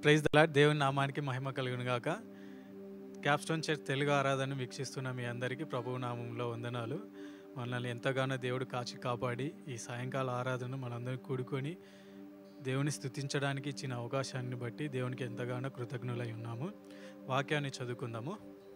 Praise దలా దేవుని నామానికి మహిమ కలుగును గాక క్యాప్స్టోన్ చర్చ్ తెలుగు ఆరాధన వీక్షిస్తున్న మీ అందరికీ ప్రభువు నామంలో వందనాలు మనల్ని ఎంతగానో దేవుడు కాచి కాపాడి ఈ సాయంకాల ఆరాధన మనందరం కూడుకొని దేవుని స్థుతించడానికి ఇచ్చిన అవకాశాన్ని బట్టి దేవునికి ఎంతగానో కృతజ్ఞులై ఉన్నాము వాక్యాన్ని చదువుకుందాము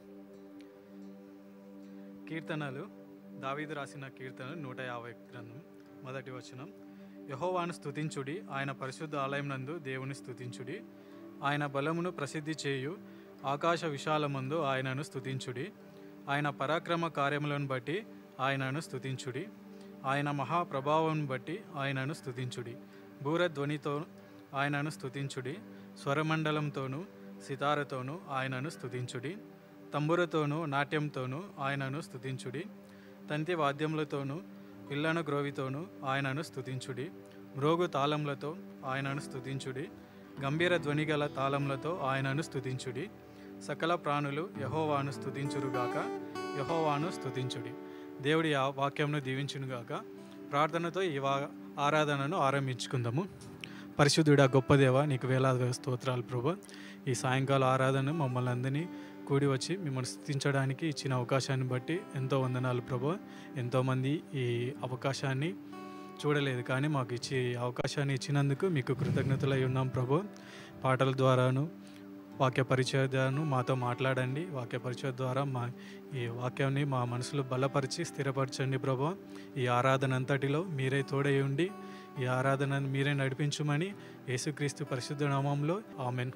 కీర్తనలు దావీదు రాసిన కీర్తనలు నూట యాభై గ్రంథం మొదటి వచనం యహోవాను స్తుతించుడి ఆయన పరిశుద్ధ ఆలయం నందు దేవుని స్తుతించుడి ఆయన బలమును ప్రసిద్ధి చేయు ఆకాశ విశాలమందు ఆయనను స్తుతించుడి ఆయన పరాక్రమ కార్యములను బట్టి ఆయనను స్తుతించుడి ఆయన మహాప్రభావం బట్టి ఆయనను స్తుతించుడి బూరధ్వనితో ఆయనను స్తుతించుడి స్వరమండలంతోనూ సితారతోనూ ఆయనను స్తుతించుడి తంబురతోనూ నాట్యంతోనూ ఆయనను స్తుతించుడి తంతి వాద్యములతోనూ పిల్లన గ్రోవితోనూ ఆయనను స్తుతించుడి మ్రోగు తాళములతో ఆయనను స్తుతించుడి గంభీర ధ్వని గల తాళములతో ఆయనను స్తుతించుడి సకల ప్రాణులు యహోవాను స్తుతించురుగాక యహోవాను స్తుతించుడి దేవుడి ఆ వాక్యంను దీవించునుగాక ప్రార్థనతో ఈ వా ఆరాధనను ఆరంభించుకుందాము పరిశుద్ధుడా గొప్ప దేవ నీకు వేలాది స్తోత్రాలు ప్రభు ఈ సాయంకాల ఆరాధన మమ్మల్ని అందరినీ కూడి వచ్చి మిమ్మల్ని స్థుతించడానికి ఇచ్చిన అవకాశాన్ని బట్టి ఎంతో వందనాలు ప్రభు ఎంతోమంది ఈ అవకాశాన్ని చూడలేదు కానీ మాకు ఇచ్చి అవకాశాన్ని ఇచ్చినందుకు మీకు కృతజ్ఞతలై ఉన్నాం ప్రభు పాటల ద్వారాను వాక్య పరిచయ ద్వారాను మాతో మాట్లాడండి వాక్య పరిచయ ద్వారా మా ఈ వాక్యాన్ని మా మనసులో బలపరిచి స్థిరపరచండి ప్రభు ఈ ఆరాధన అంతటిలో మీరే తోడై ఉండి ఈ ఆరాధనను మీరే నడిపించమని యేసుక్రీస్తు పరిశుద్ధ నామంలో ఆమెన్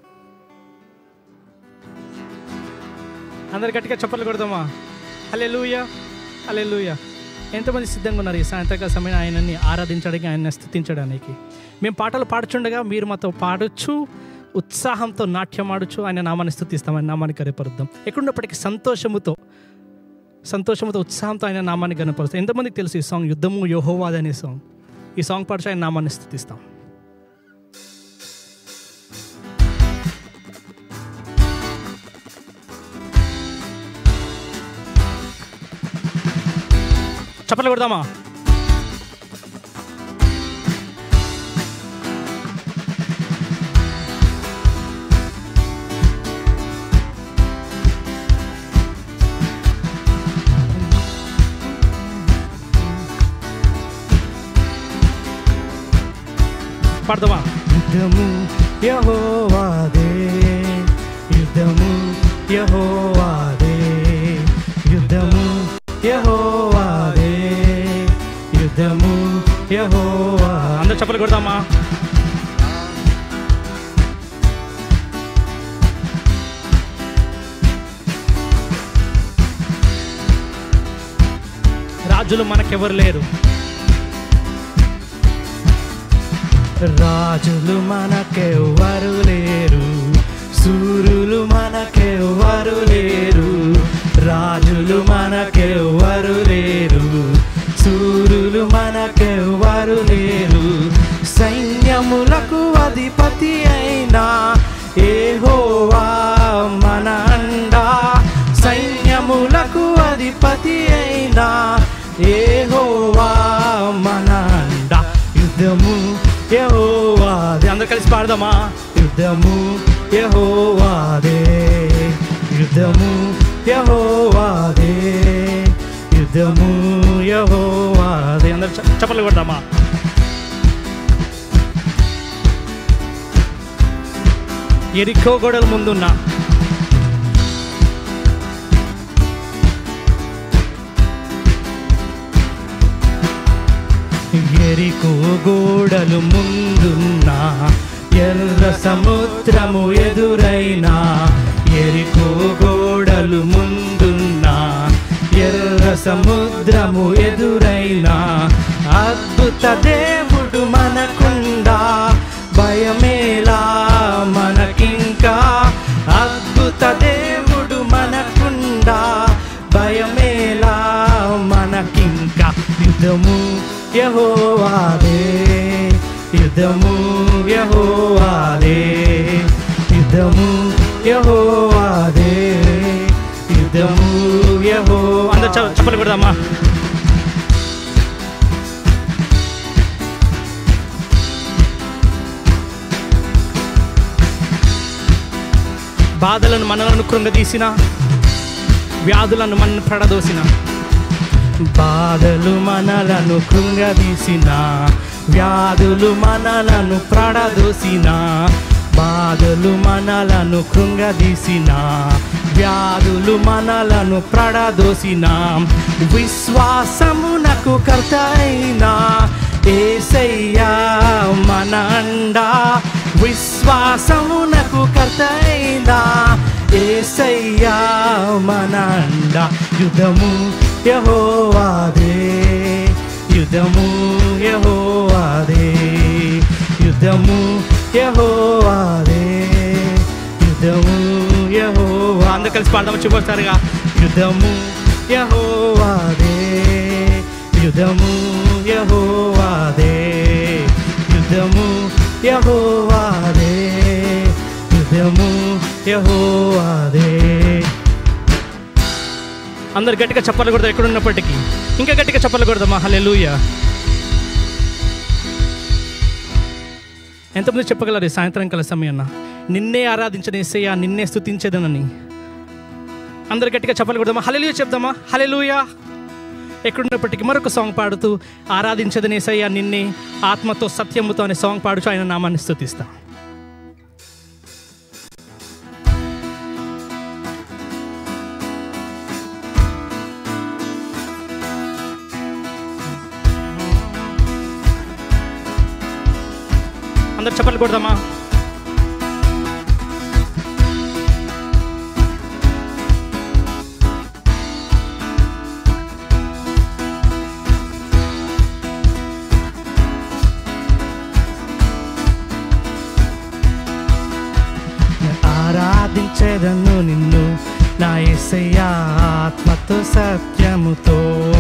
అందరు గట్టిగా చప్పట్లు కొడదామా అలే లూయ అలే లూయ ఎంతమంది సిద్ధంగా ఉన్నారు ఈ సాయంత్రకాల సమయం ఆయనని ఆరాధించడానికి ఆయన స్థుతించడానికి మేము పాటలు పాడుచుండగా మీరు మాతో పాడొచ్చు ఉత్సాహంతో నాట్యం ఆడచ్చు ఆయన నామాన్ని స్థుతిస్తాం ఆయన నామాన్ని కనపరుద్దాం ఎక్కడున్నప్పటికీ సంతోషముతో సంతోషంతో ఉత్సాహంతో ఆయన నామాన్ని కనపరుస్తాం ఎంతమందికి తెలుసు ఈ సాంగ్ యుద్ధము యోహోవాద్ అనే సాంగ్ ఈ సాంగ్ పాడుచు ఆయన నామాన్ని స్థుతిస్తాం చప్పట్లు కొడదామా పాడదామా యుద్ధము యహోవాదే యుద్ధము యహోవాదే యుద్ధము యహోవాదే యుద్ధము యహోవా అందరు చెప్పలు కొడదామా రాజులు మనకెవరు లేరు రాజులు మనకెవ్వరు లేరు సూర్యులు మనకెవ్వరు లేరు రాజులు మనకెవ్వరు లేరు సూర్యులు మనకెవ్వరు లేరు సైన్యములకు అధిపతి అయినా ఏహోవా మన అండా సైన్యములకు అధిపతి అయినా ఏహోవా మన అండా యుద్ధము యహోవాదే అందరు కలిసి పాడదామా యుద్ధము యహోవాదే యుద్ధము యహోవాదే యుద్ధము యహోవాదే అందరు చ- చప్పట్లు కొడదామా ఎరికో గోడల ముందున్న ఎరికో గోడలు ముందున్నా ఎర్ర సముద్రము ఎదురైనా ఎరికో గోడలు ముందున్నా ఎర్ర సముద్రము ఎదురైనా అద్భుత దేవుడు మనకుండా భయమేలా మనకింకా అద్భుత దేవుడు మనకుండా భయమేలా మనకింకా యుద్ధము యహోవాదే యుద్ధము యహోవాదే యుద్ధము యహోవాదే యుద్ధము యహో అందరు చెప్పలు కొడదామా బాధలను మనలను కృంగదీసిన వ్యాధులను మన పడదోసిన బాధలు మనలను కృంగదీసిన వ్యాధులు మనలను ప్రడదోసిన బాధలు మనలను కృంగదీసిన వ్యాధులు మనలను ప్రడదోసిన విశ్వాసమునకు కర్త అయినా ఏసయ్యా మన అండా విశ్వాసమునకు కర్త అయినా ఏసయ్యా మన అండా యుద్ధము యహోవాదే యుద్ధము యహోవాదే యుద్ధము యహోవాదే యుద్ధము యహోవా అందరు కలిసి పాడదాము చూపొస్తారుగా యుద్ధము యహోవాదే యుద్ధము యహోవాదే యుద్ధము యహోవాదే యుద్ధము యహోవాదే అందరు గట్టిగా చెప్పలు కొడతారు ఎక్కడున్నప్పటికీ ఇంకా గట్టిగా చెప్పలు కొడదామా హల్లెలూయ ఎంతమంది చెప్పగలరు ఈ సాయంత్రం కాల సమయాన్న నిన్నే ఆరాధించిన ఎస్సయ్యా నిన్నే స్థుతించేదనని అందరు గట్టిగా చెప్పలు కొడదామా హల్లెలూయ చెప్దామా హల్లెలూయ ఎక్కడున్నప్పటికీ మరొక సాంగ్ పాడుతూ ఆరాధించదని ఏసయ్యా నిన్నే ఆత్మతో సత్యముతో అనే సాంగ్ పాడుచు ఆయన నామాన్ని స్థుతిస్తా అందరు చెప్పలు కొడదామా ఆరాధించేదను నిన్ను నా ఎసయ్యా ఆత్మతో సత్యముతో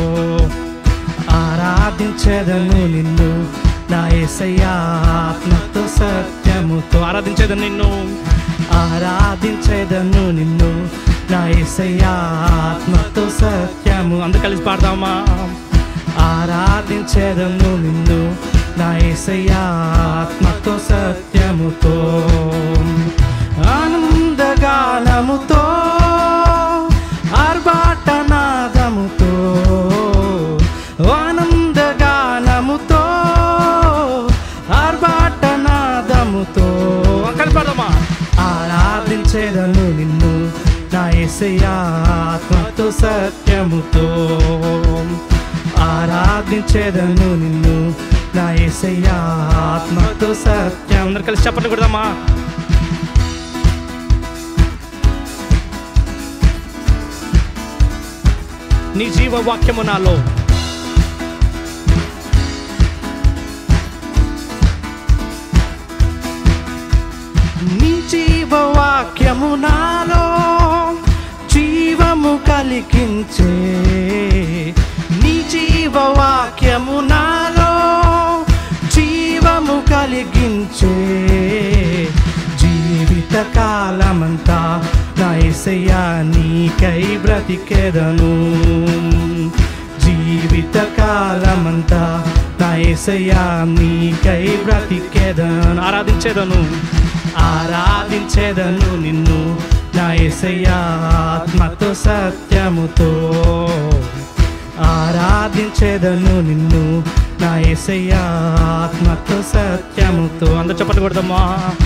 ఆరాధించేదను నిన్ను నా ఎసయ్యా ఆత్మతో సత్యముతో ఆరాధించేదను నిన్ను ఆరాధించేదను నిన్ను నా ఎసయ్యా ఆత్మతో సత్యము అందరు కలిసి పాడదామా ఆరాధించేదను నిన్ను నా ఎసయ్యా ఆత్మతో సత్యముతో ఆనందగానముతో ఆర్భాటనాదముతో ఆనందగానముతో ఆర్భాటనాదముతో కనపడమా ఆరాధించేదను నిన్ను నా ఎసయ్యా ఆత్మతో సత్యముతో ఆరాధించేదను నిన్ను నా ఎసయ్యా ఆత్మతో సత్యం అందరు కలిసి చెప్పండి కొడదామా నీ జీవ వాక్యము నాలో నీ జీవ వాక్యము నాలో జీవము కలిగించే నీ జీవ వాక్యము నాలో జీవము కలిగించే జీవిత కాలమంతా నా ఎసయ్యా నీకై బ్రతికెదను జీవిత కాలమంతా నా ఎసయ్యా నీకై బ్రతికెదను ఆరాధించేదను ఆరాధించేదను నిన్ను నా ఎసయ్యా ఆత్మతో సత్యముతో ఆరాధించేదను నిన్ను నా ఎసయ్యా ఆత్మతో సత్యముతో అందరు చెప్పలు కొడదామా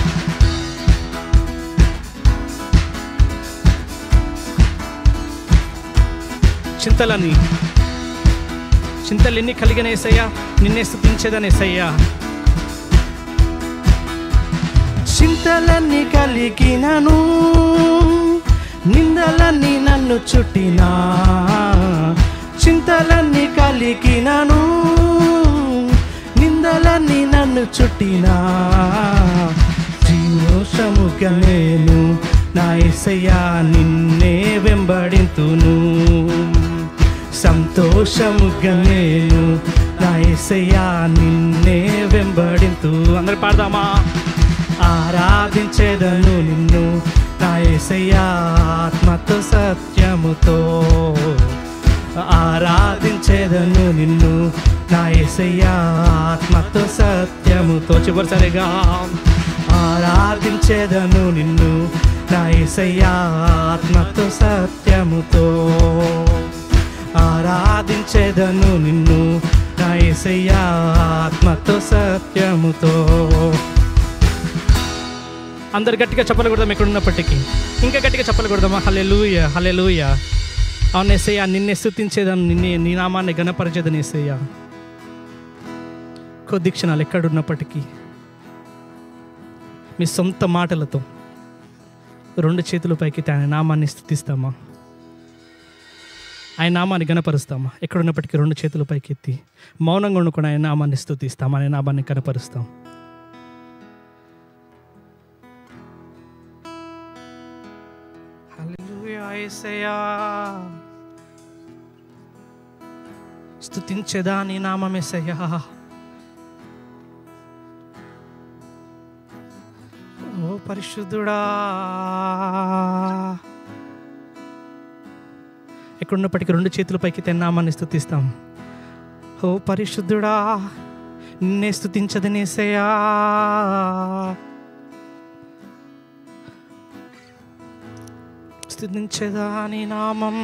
చింతలని చింతలు ఎన్ని కలిగిన ఏసయ్యా నిన్నే స్థుతించేదని ఏసయ్యా చింతలన్నీ కలిగినను నిందలన్నీ నన్ను చుట్టినా చింతలన్నీ కలిగినను నిందలన్నీ నన్ను చుట్టినా జీవోషముగా నేను నా ఎసయ్యా నిన్నే వెంబడింతును సంతోషముగా నేను నా ఎసయ్యా నిన్నే వెంబడింతు అందరు పాడదామా ఆరాధించేదను నిన్ను నా ఎసయ్యా ఆత్మతో సత్యముతో ఆరాధించేదను నిన్ను నా ఎసయ్యా ఆత్మతో సత్యముతో చివరిసరిగా ఆరాధించేదను నిన్ను నా నా యేసయ్యా ఆత్మతో సత్యముతో ఆరాధించేదను నిన్ను నా యేసయ్యా ఆత్మతో సత్యముతో అందరు గట్టిగా చెప్పలు కొడదాం ఇక్కడ ఉన్నప్పటికీ ఇంకా గట్టిగా చెప్పలు కొడదామా హలెలూయ హలెలూయ అవును ఎస్సయ్యా నిన్నే స్థుతించేదాన్ని నిన్నే నీ నామాన్ని గణపరిచేదని ఎస్సయ్యా కొద్ది క్షణాలు ఎక్కడున్నప్పటికీ మీ సొంత మాటలతో రెండు చేతుల పైకి ఆయన నామాన్ని స్థుతిస్తామా ఆయన నామాన్ని గణపరుస్తామా ఎక్కడున్నప్పటికీ రెండు చేతుల పైకి ఎత్తి మౌనంగా ఉండుకొని ఆయన నామాన్ని స్థుతిస్తాం ఆయన నామాన్ని కనపరుస్తాం హల్లెలూయా యేసయ్యా స్తుతించేదా నీ నామమేసయ్యా ఓ పరిశుద్ధుడా ఎక్కడున్నప్పటికీ రెండు చేతుల పైకి నామాన్ని స్థుతిస్తాం ఓ పరిశుద్ధుడా నిన్నే స్థుతించదు నేసయ్యా స్థుతించదా నీ నామం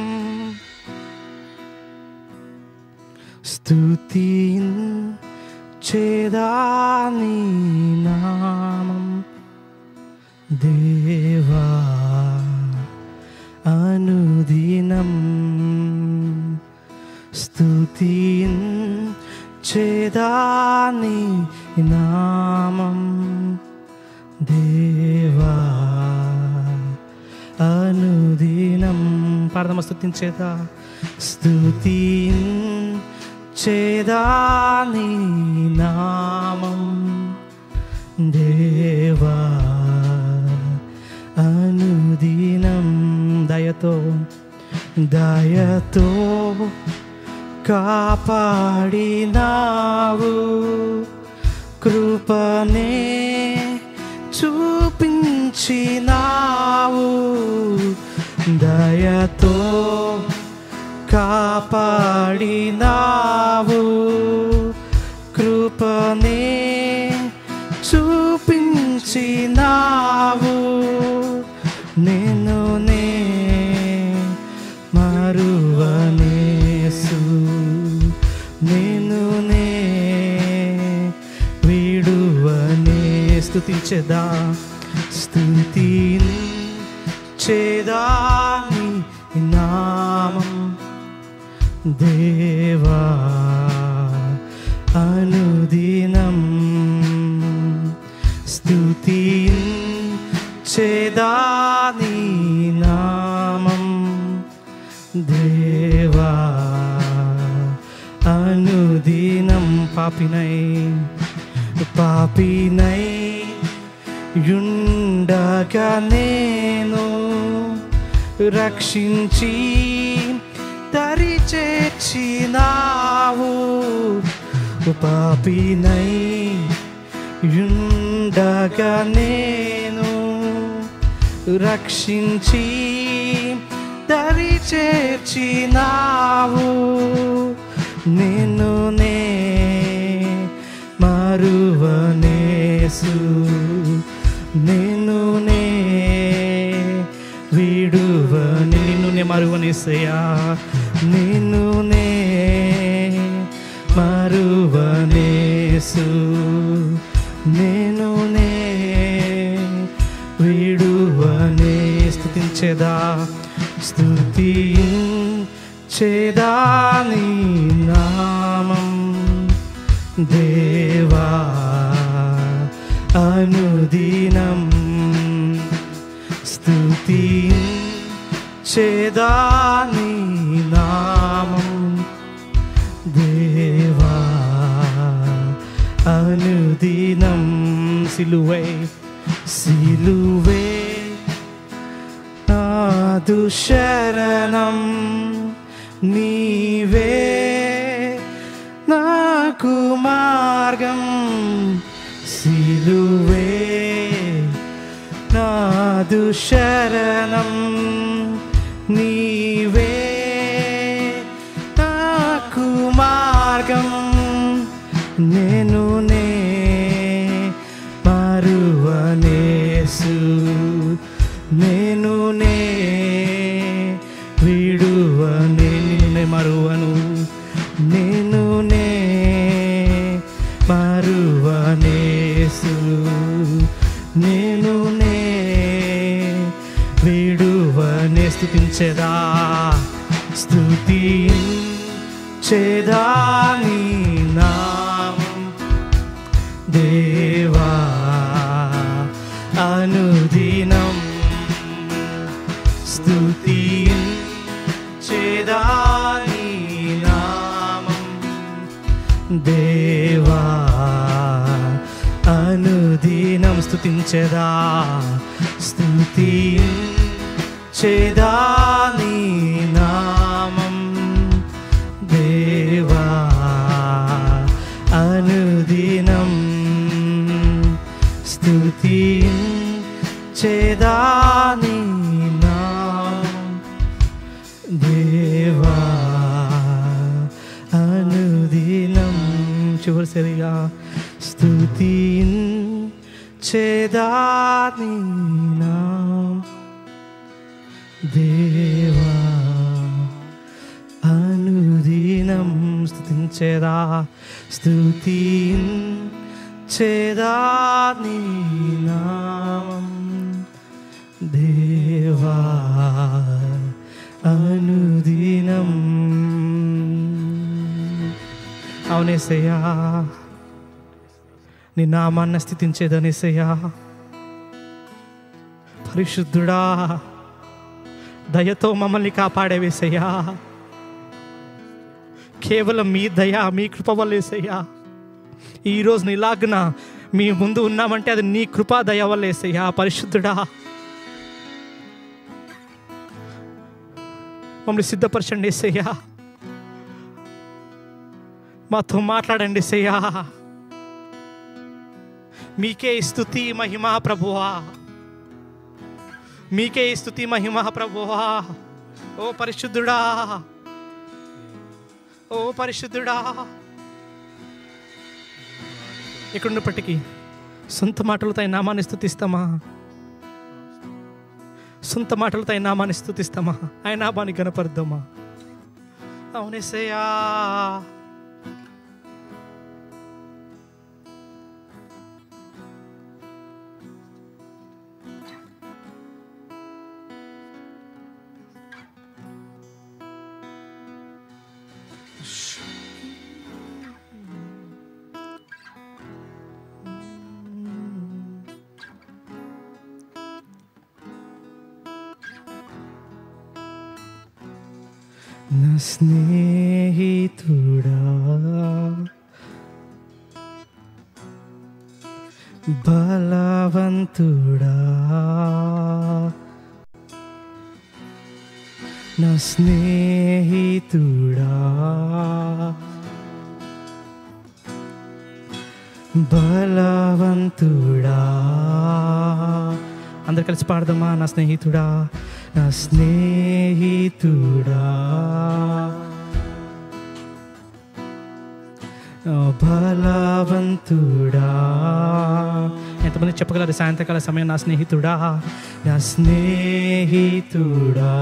స్తుతి చేదా నీ నామం దేవా అనుదినం స్తుతి చేదాని నామం దేవా అనుదినం పాడదమ స్తుతించేదా స్తుతి చేదాని నామం దేవా అనుదినం దయతో దయతో కాపాడినావు కృపనే చూపించినావు దయతో కాపాడినావు కృపనే చూపించినావు నేను నే మరువనేసు నేను నే వీడువనే స్థుతించేదా స్థుతి చేదాని నామం దేవా అనుదినం స్తుతి చేదాని నామం దేవా అనుదినం పాపినై పాపినై యుండగా నేను రక్షించి తరి చేర్చినావు పాపినై యుండగా నేను రక్షించి దరి చేర్చినావు నేను నే మరువనేసు నేను నే వీడువని నిన్ను నే మరువనేసయ్యా నిన్ను నే మరువనేసు నేను నే వీడువనే స్థుతించేదా స్థుతి చేదాని నామం దేవా అనుదినం స్థుతి చేదాని నామం దేవా అనుదినం సిలువై సిలువే నాదు శరణం నీవే నాకు మార్గం సిలువే నాదు శరణం నీవే నాకు మార్గం నేను నే మరువనేసు నే విడువనే నిన్ను మరువను నేను నే మరువనేసు నేను నే విడువనే స్థుతించెదా స్థుతి చేదాని నామం దేవా అనుదినం స్తుతి చేదాని నామం దేవా అనుదినం స్తుతించెదా స్తుతి చేదాని నామం దేవా అనుదినం స్తుతి చేదాని నామం దేవా అనుదినం చివరిసరిగా స్తుతి చేదాని నామం దేవా అనుదినం స్థుతించేదా స్థుతి చేదా నీ నామం దేవా అనుదినం అవునేసయ్యా నీ నామాన్న స్థితించేదనేసయ్యా పరిశుద్ధుడా దయతో మమ్మల్ని కాపాడేవేసయ్యా కేవలం మీ దయ మీ కృప వల్లేసయ్యా ఈరోజు ఇలాగున మీ ముందు ఉన్నామంటే అది నీ కృపా దయ వల్లేసయ్యా పరిశుద్ధుడా మమ్మల్ని సిద్ధపరచండి ఏసయ్యా మాతో మాట్లాడండి ఏసయ్యా మీకే ఈ స్తుతి మహిమ ప్రభువా మీకే ఈ స్తుతి మహిమ ప్రభువా ఓ పరిశుద్ధుడా ఓ పరిశుద్ధుడా ఇక్కడున్నప్పటికీ సొంత మాటలతో ఆయన నామాన్ని స్థుతిస్తామా సొంత మాటలతో ఆయన నామాన్ని స్థుతిస్తామా ఆయన నామాన్ని గనపరుద్దామా అవునేసయ్యా నా స్నేహితుడా బలవంతుడా నా స్నేహితుడా బలవంతుడా అందరు కలిసి పాడదామా నా స్నేహితుడా నా స్నేహితుడా నా బలవంతుడా ఎంతమంది చెప్పగలరు సాయంత్రకాల సమయం నా స్నేహితుడా నా స్నేహితుడా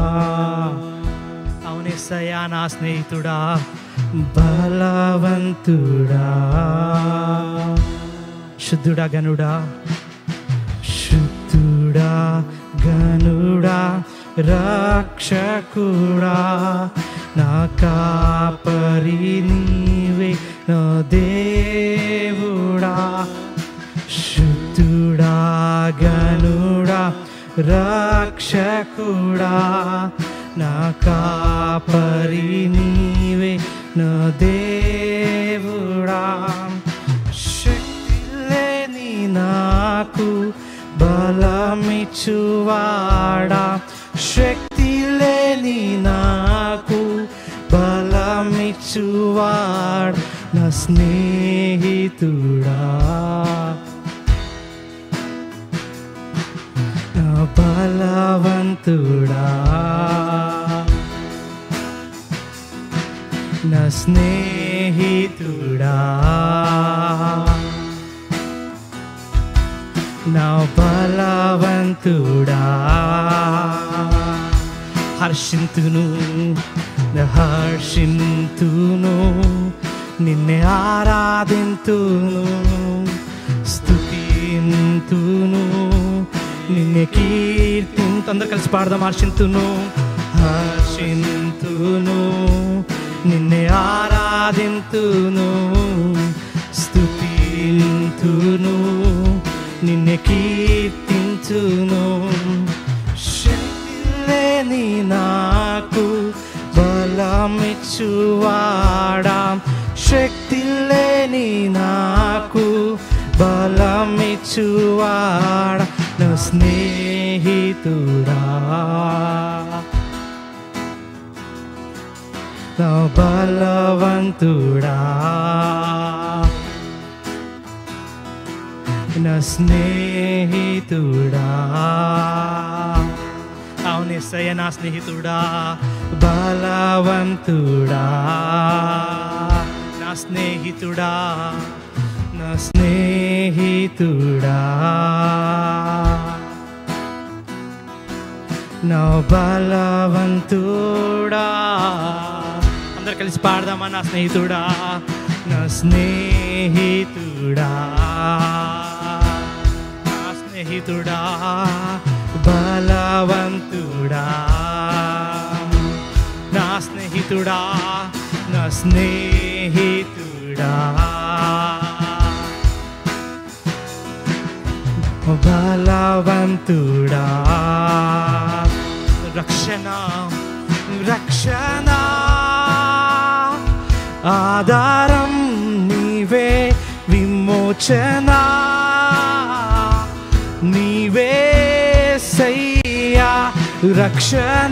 అవునేసయ్యా నా స్నేహితుడా బలవంతుడా శుద్ధుడా గనుడా శుద్ధుడా గనుడా రక్షకుడా నా కాపరి నీవే నా దేవుడా శుద్ధుడా గనుడా రక్షకుడా నా కాపరి నీవే నా దేవుడా శక్తి లేని నాకు బలమిచ్చువాడా శక్తి లేని నాకు బలమిచ్చువాడ నా స్నేహితుడా నా బలవంతుడా నా స్నేహితుడా నా బలవంతుడా హర్షింతును హర్షింతును నిన్నే ఆరాధింతును స్తుతింతును నిన్నే కీర్తింతు అందరు కలిసి పాడదాం హర్షింతును హర్షింతును నిన్నే ఆరాధింతును స్తుతింతును నిన్నే కీర్తించును శక్తి లేని నాకు బలమిచ్చువాడా శక్తి లేని నాకు బలమిచ్చువాడా నా స్నేహితుడా నా బలవంతుడా నా స్నేహితుడా అవునేసయ్య నా స్నేహితుడా బలవంతుడా నా స్నేహితుడా నా స్నేహితుడా నా బలవంతుడా అందరు కలిసి పాడదామా నా స్నేహితుడా నా స్నేహితుడా నా స్నేహితుడా బలవంతుడా నా స్నేహితుడా నా స్నేహితుడా బలవంతుడా రక్షణ రక్షణ ఆధారం నీవే విమోచన నీవే సయ్యా రక్షణ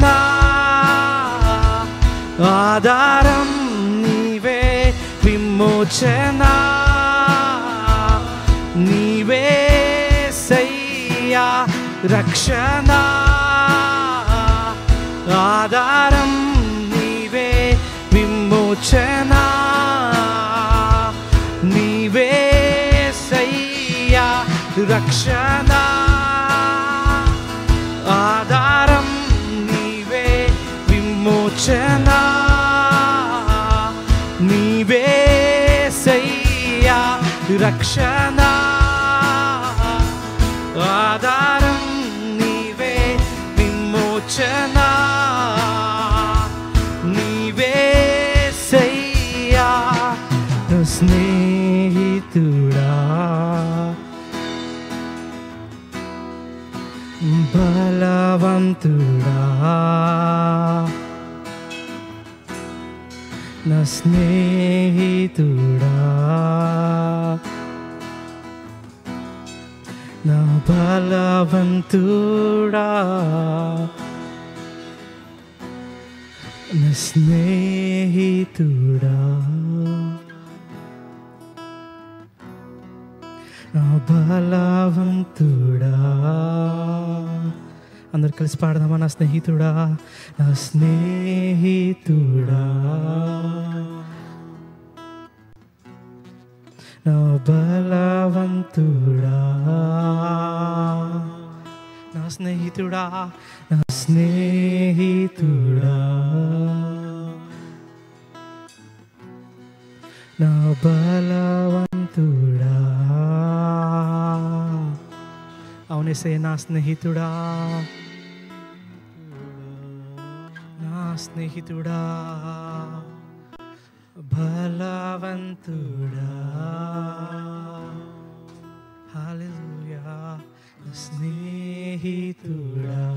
ఆధారం నీవే విమోచన నీవే సయ్యా రక్షణ ఆధారం నీవే విమోచన నీవే సయ్యా రక్షణ ఆధారం నీవే విమోచన నీవే సయ్యా రక్షణ ఆధారం నీవే విమోచన నీవే సయ్యా నా స్నేహితుడా బలవంతుడా నా స్నేహితుడా నా బలవంతుడా నా స్నేహితుడా నా బలవంతుడా అందరు కలిసి పాడదామా నా స్నేహితుడా నా స్నేహితుడా నా బలవంతుడా నా స్నేహితుడా నా స్నేహితుడా నా బలవంతుడా అవునేసే నా స్నేహితుడా నా స్నేహితుడా బలవంతుడా హల్లెలూయా నా స్నేహితుడా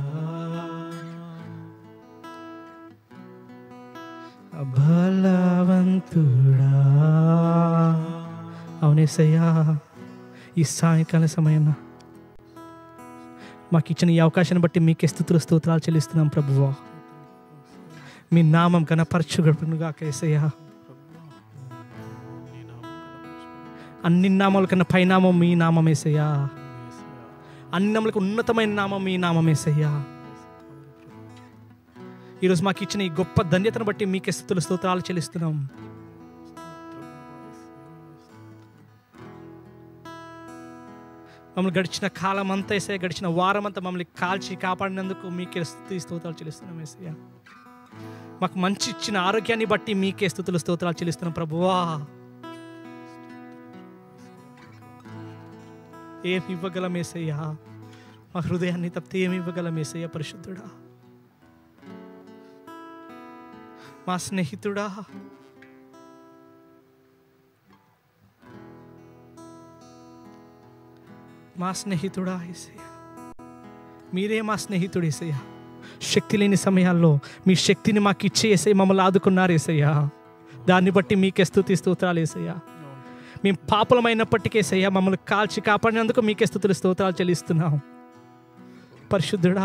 బలవంతుడా అవునేసయ్యా ఈ సాయంకాల సమయం మాకు ఇచ్చిన ఈ అవకాశాన్ని బట్టి మీకే స్థుతులు స్తోత్రాలు చెల్లిస్తున్నాం ప్రభువా మీ నామం కనపరచుగా కేసయ్యా అన్ని నామాల కన్నా పైనామం మీ నామం వేసయ్యా అన్ని నామాలకు ఉన్నతమైన నామం మీ నామం వేసయ్యా ఈరోజు మాకు ఇచ్చిన ఈ గొప్ప ధన్యతను బట్టి మీకే స్థుతులు స్తోత్రాలు చెల్లిస్తున్నాం మమ్మల్ని గడిచిన కాలం అంతా వేసే గడిచిన వారం అంతా మమ్మల్ని కాల్చి కాపాడినందుకు మీకే స్థుతి స్తోత్రాలు చెల్లిస్తున్నాం ఏసయ్య మాకు మంచి ఇచ్చిన ఆరోగ్యాన్ని బట్టి మీకే స్థుతులు స్తోత్రాలు చెల్లిస్తున్నాం ప్రభువా ఏమి ఇవ్వగలం ఏసయ్యా మా హృదయాన్ని తప్పితే ఏమి ఇవ్వగలం ఏసయ్య పరిశుద్ధుడా మా స్నేహితుడా మా స్నేహితుడా ఏసయ్య మీరే మా స్నేహితుడు ఏసయ్య శక్తి లేని సమయాల్లో మీ శక్తిని మాకు ఇచ్చే ఏసయ్య మమ్మల్ని ఆదుకున్నారు ఏసయ్య దాన్ని బట్టి మీకే స్థుతి స్తోత్రాలు ఏసయ్య మేము పాపులమైనప్పటికీ ఏసయ్య మమ్మల్ని కాల్చి కాపాడినందుకు మీకే స్థుతులు స్తోత్రాలు చెల్లిస్తున్నాం పరిశుద్ధుడా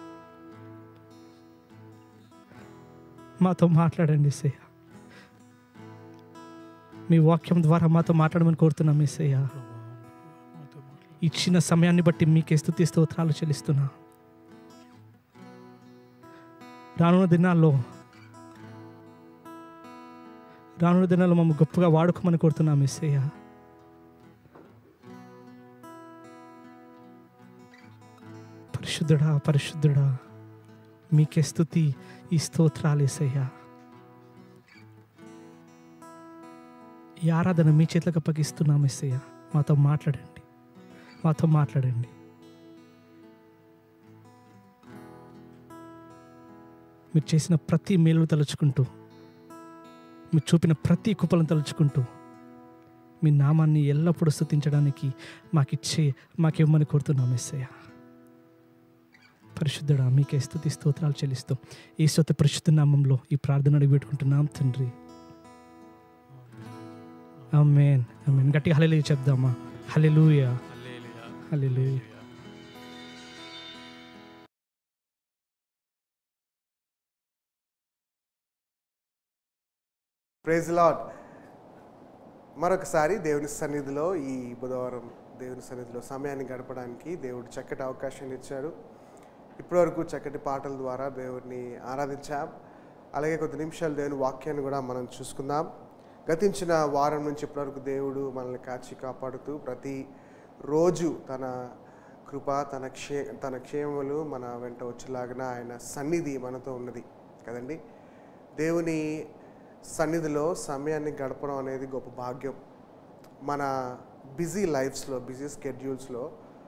మాతో మాట్లాడండి ఏసయ్య మీ వాక్యం ద్వారా మాతో మాట్లాడమని కోరుతున్నాం ఏసయ్య ఇచ్చిన సమయాన్ని బట్టి మీకే స్థుతి స్తోత్రాలు చెల్లిస్తున్నా రానున్న దినాల్లో రానున్న దినాల్లో మమ్మల్ని గొప్పగా వాడుకోమని కోరుతున్నాం ఎస్సయ్య పరిశుద్ధుడా పరిశుద్ధుడా మీకే స్థుతి ఈ స్తోత్రాలు ఎస్సయ్యా ఈ ఆరాధన మీ చేతులకు అప్పగిస్తున్నాం ఎస్సయ్య మాతో మాట్లాడండి మాతో మాట్లాడండి మీరు చేసిన ప్రతి మేలు తలుచుకుంటూ మీరు చూపిన ప్రతి కుప్పలను తలుచుకుంటూ మీ నామాన్ని ఎల్లప్పుడూ స్థుతించడానికి మాకిచ్చే మాకివ్వమని కోరుతున్నాం ఎస్సయ్య పరిశుద్ధుడా మీకే స్థుతి స్తోత్రాలు చెల్లిస్తూ ఈ స్వత పరిశుద్ధ నామంలో ఈ ప్రార్థన అడిగి పెట్టుకుంటున్నాం తండ్రి ఆమేన్ ఆమేన్ గట్టిగా హల్లెలూయా చెప్దామా హల్లెలూయా హల్లెలూయా. హల్లెలూయా ప్రైజ్ లాడ్ మరొకసారి దేవుని సన్నిధిలో ఈ బుధవారం దేవుని సన్నిధిలో సమయాన్ని గడపడానికి దేవుడు చక్కటి అవకాశాన్ని ఇచ్చాడు ఇప్పటివరకు చక్కటి పాటల ద్వారా దేవుడిని ఆరాధించాం అలాగే కొద్ది నిమిషాలు దేవుని వాక్యాన్ని కూడా మనం చూసుకుందాం గతించిన వారం నుంచి ఇప్పటివరకు దేవుడు మనల్ని కాచి కాపాడుతూ ప్రతి రోజు తన కృప తన క్షే తన క్షేమములు మన వెంట వచ్చేలాగిన ఆయన సన్నిధి మనతో ఉన్నది కదండి దేవుని సన్నిధిలో సమయాన్ని గడపడం అనేది గొప్ప భాగ్యం మన బిజీ లైఫ్స్లో బిజీ స్కెడ్యూల్స్లో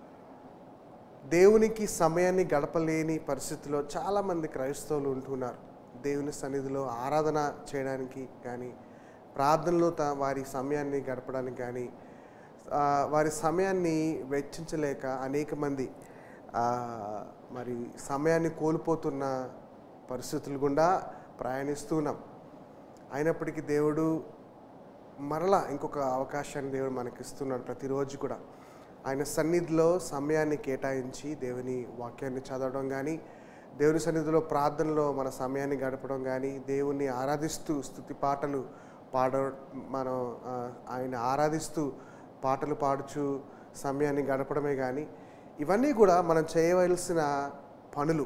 దేవునికి సమయాన్ని గడపలేని పరిస్థితిలో చాలామంది క్రైస్తవులు ఉంటున్నారు దేవుని సన్నిధిలో ఆరాధన చేయడానికి కానీ ప్రార్థనలో త వారి సమయాన్ని గడపడానికి కానీ ఆ, వారి సమయాన్ని వెచ్చించలేక అనేక మంది ఆ, మరి సమయాన్ని కోల్పోతున్న పరిస్థితులు గుండా ప్రయాణిస్తున్నాం అయినప్పటికీ దేవుడు మరలా ఇంకొక అవకాశాన్ని దేవుడు మనకి ఇస్తున్నాడు ప్రతిరోజు కూడా ఆయన సన్నిధిలో సమయాన్ని కేటాయించి దేవుని వాక్యాన్ని చదవడం కానీ దేవుని సన్నిధిలో ప్రార్థనలో మన సమయాన్ని గడపడం కానీ దేవుణ్ణి ఆరాధిస్తూ స్థుతి పాటలు పాడ మనం ఆ, ఆయన ఆరాధిస్తూ పాటలు పాడుచు సమయాన్ని గడపడమే కానీ ఇవన్నీ కూడా మనం చేయవలసిన పనులు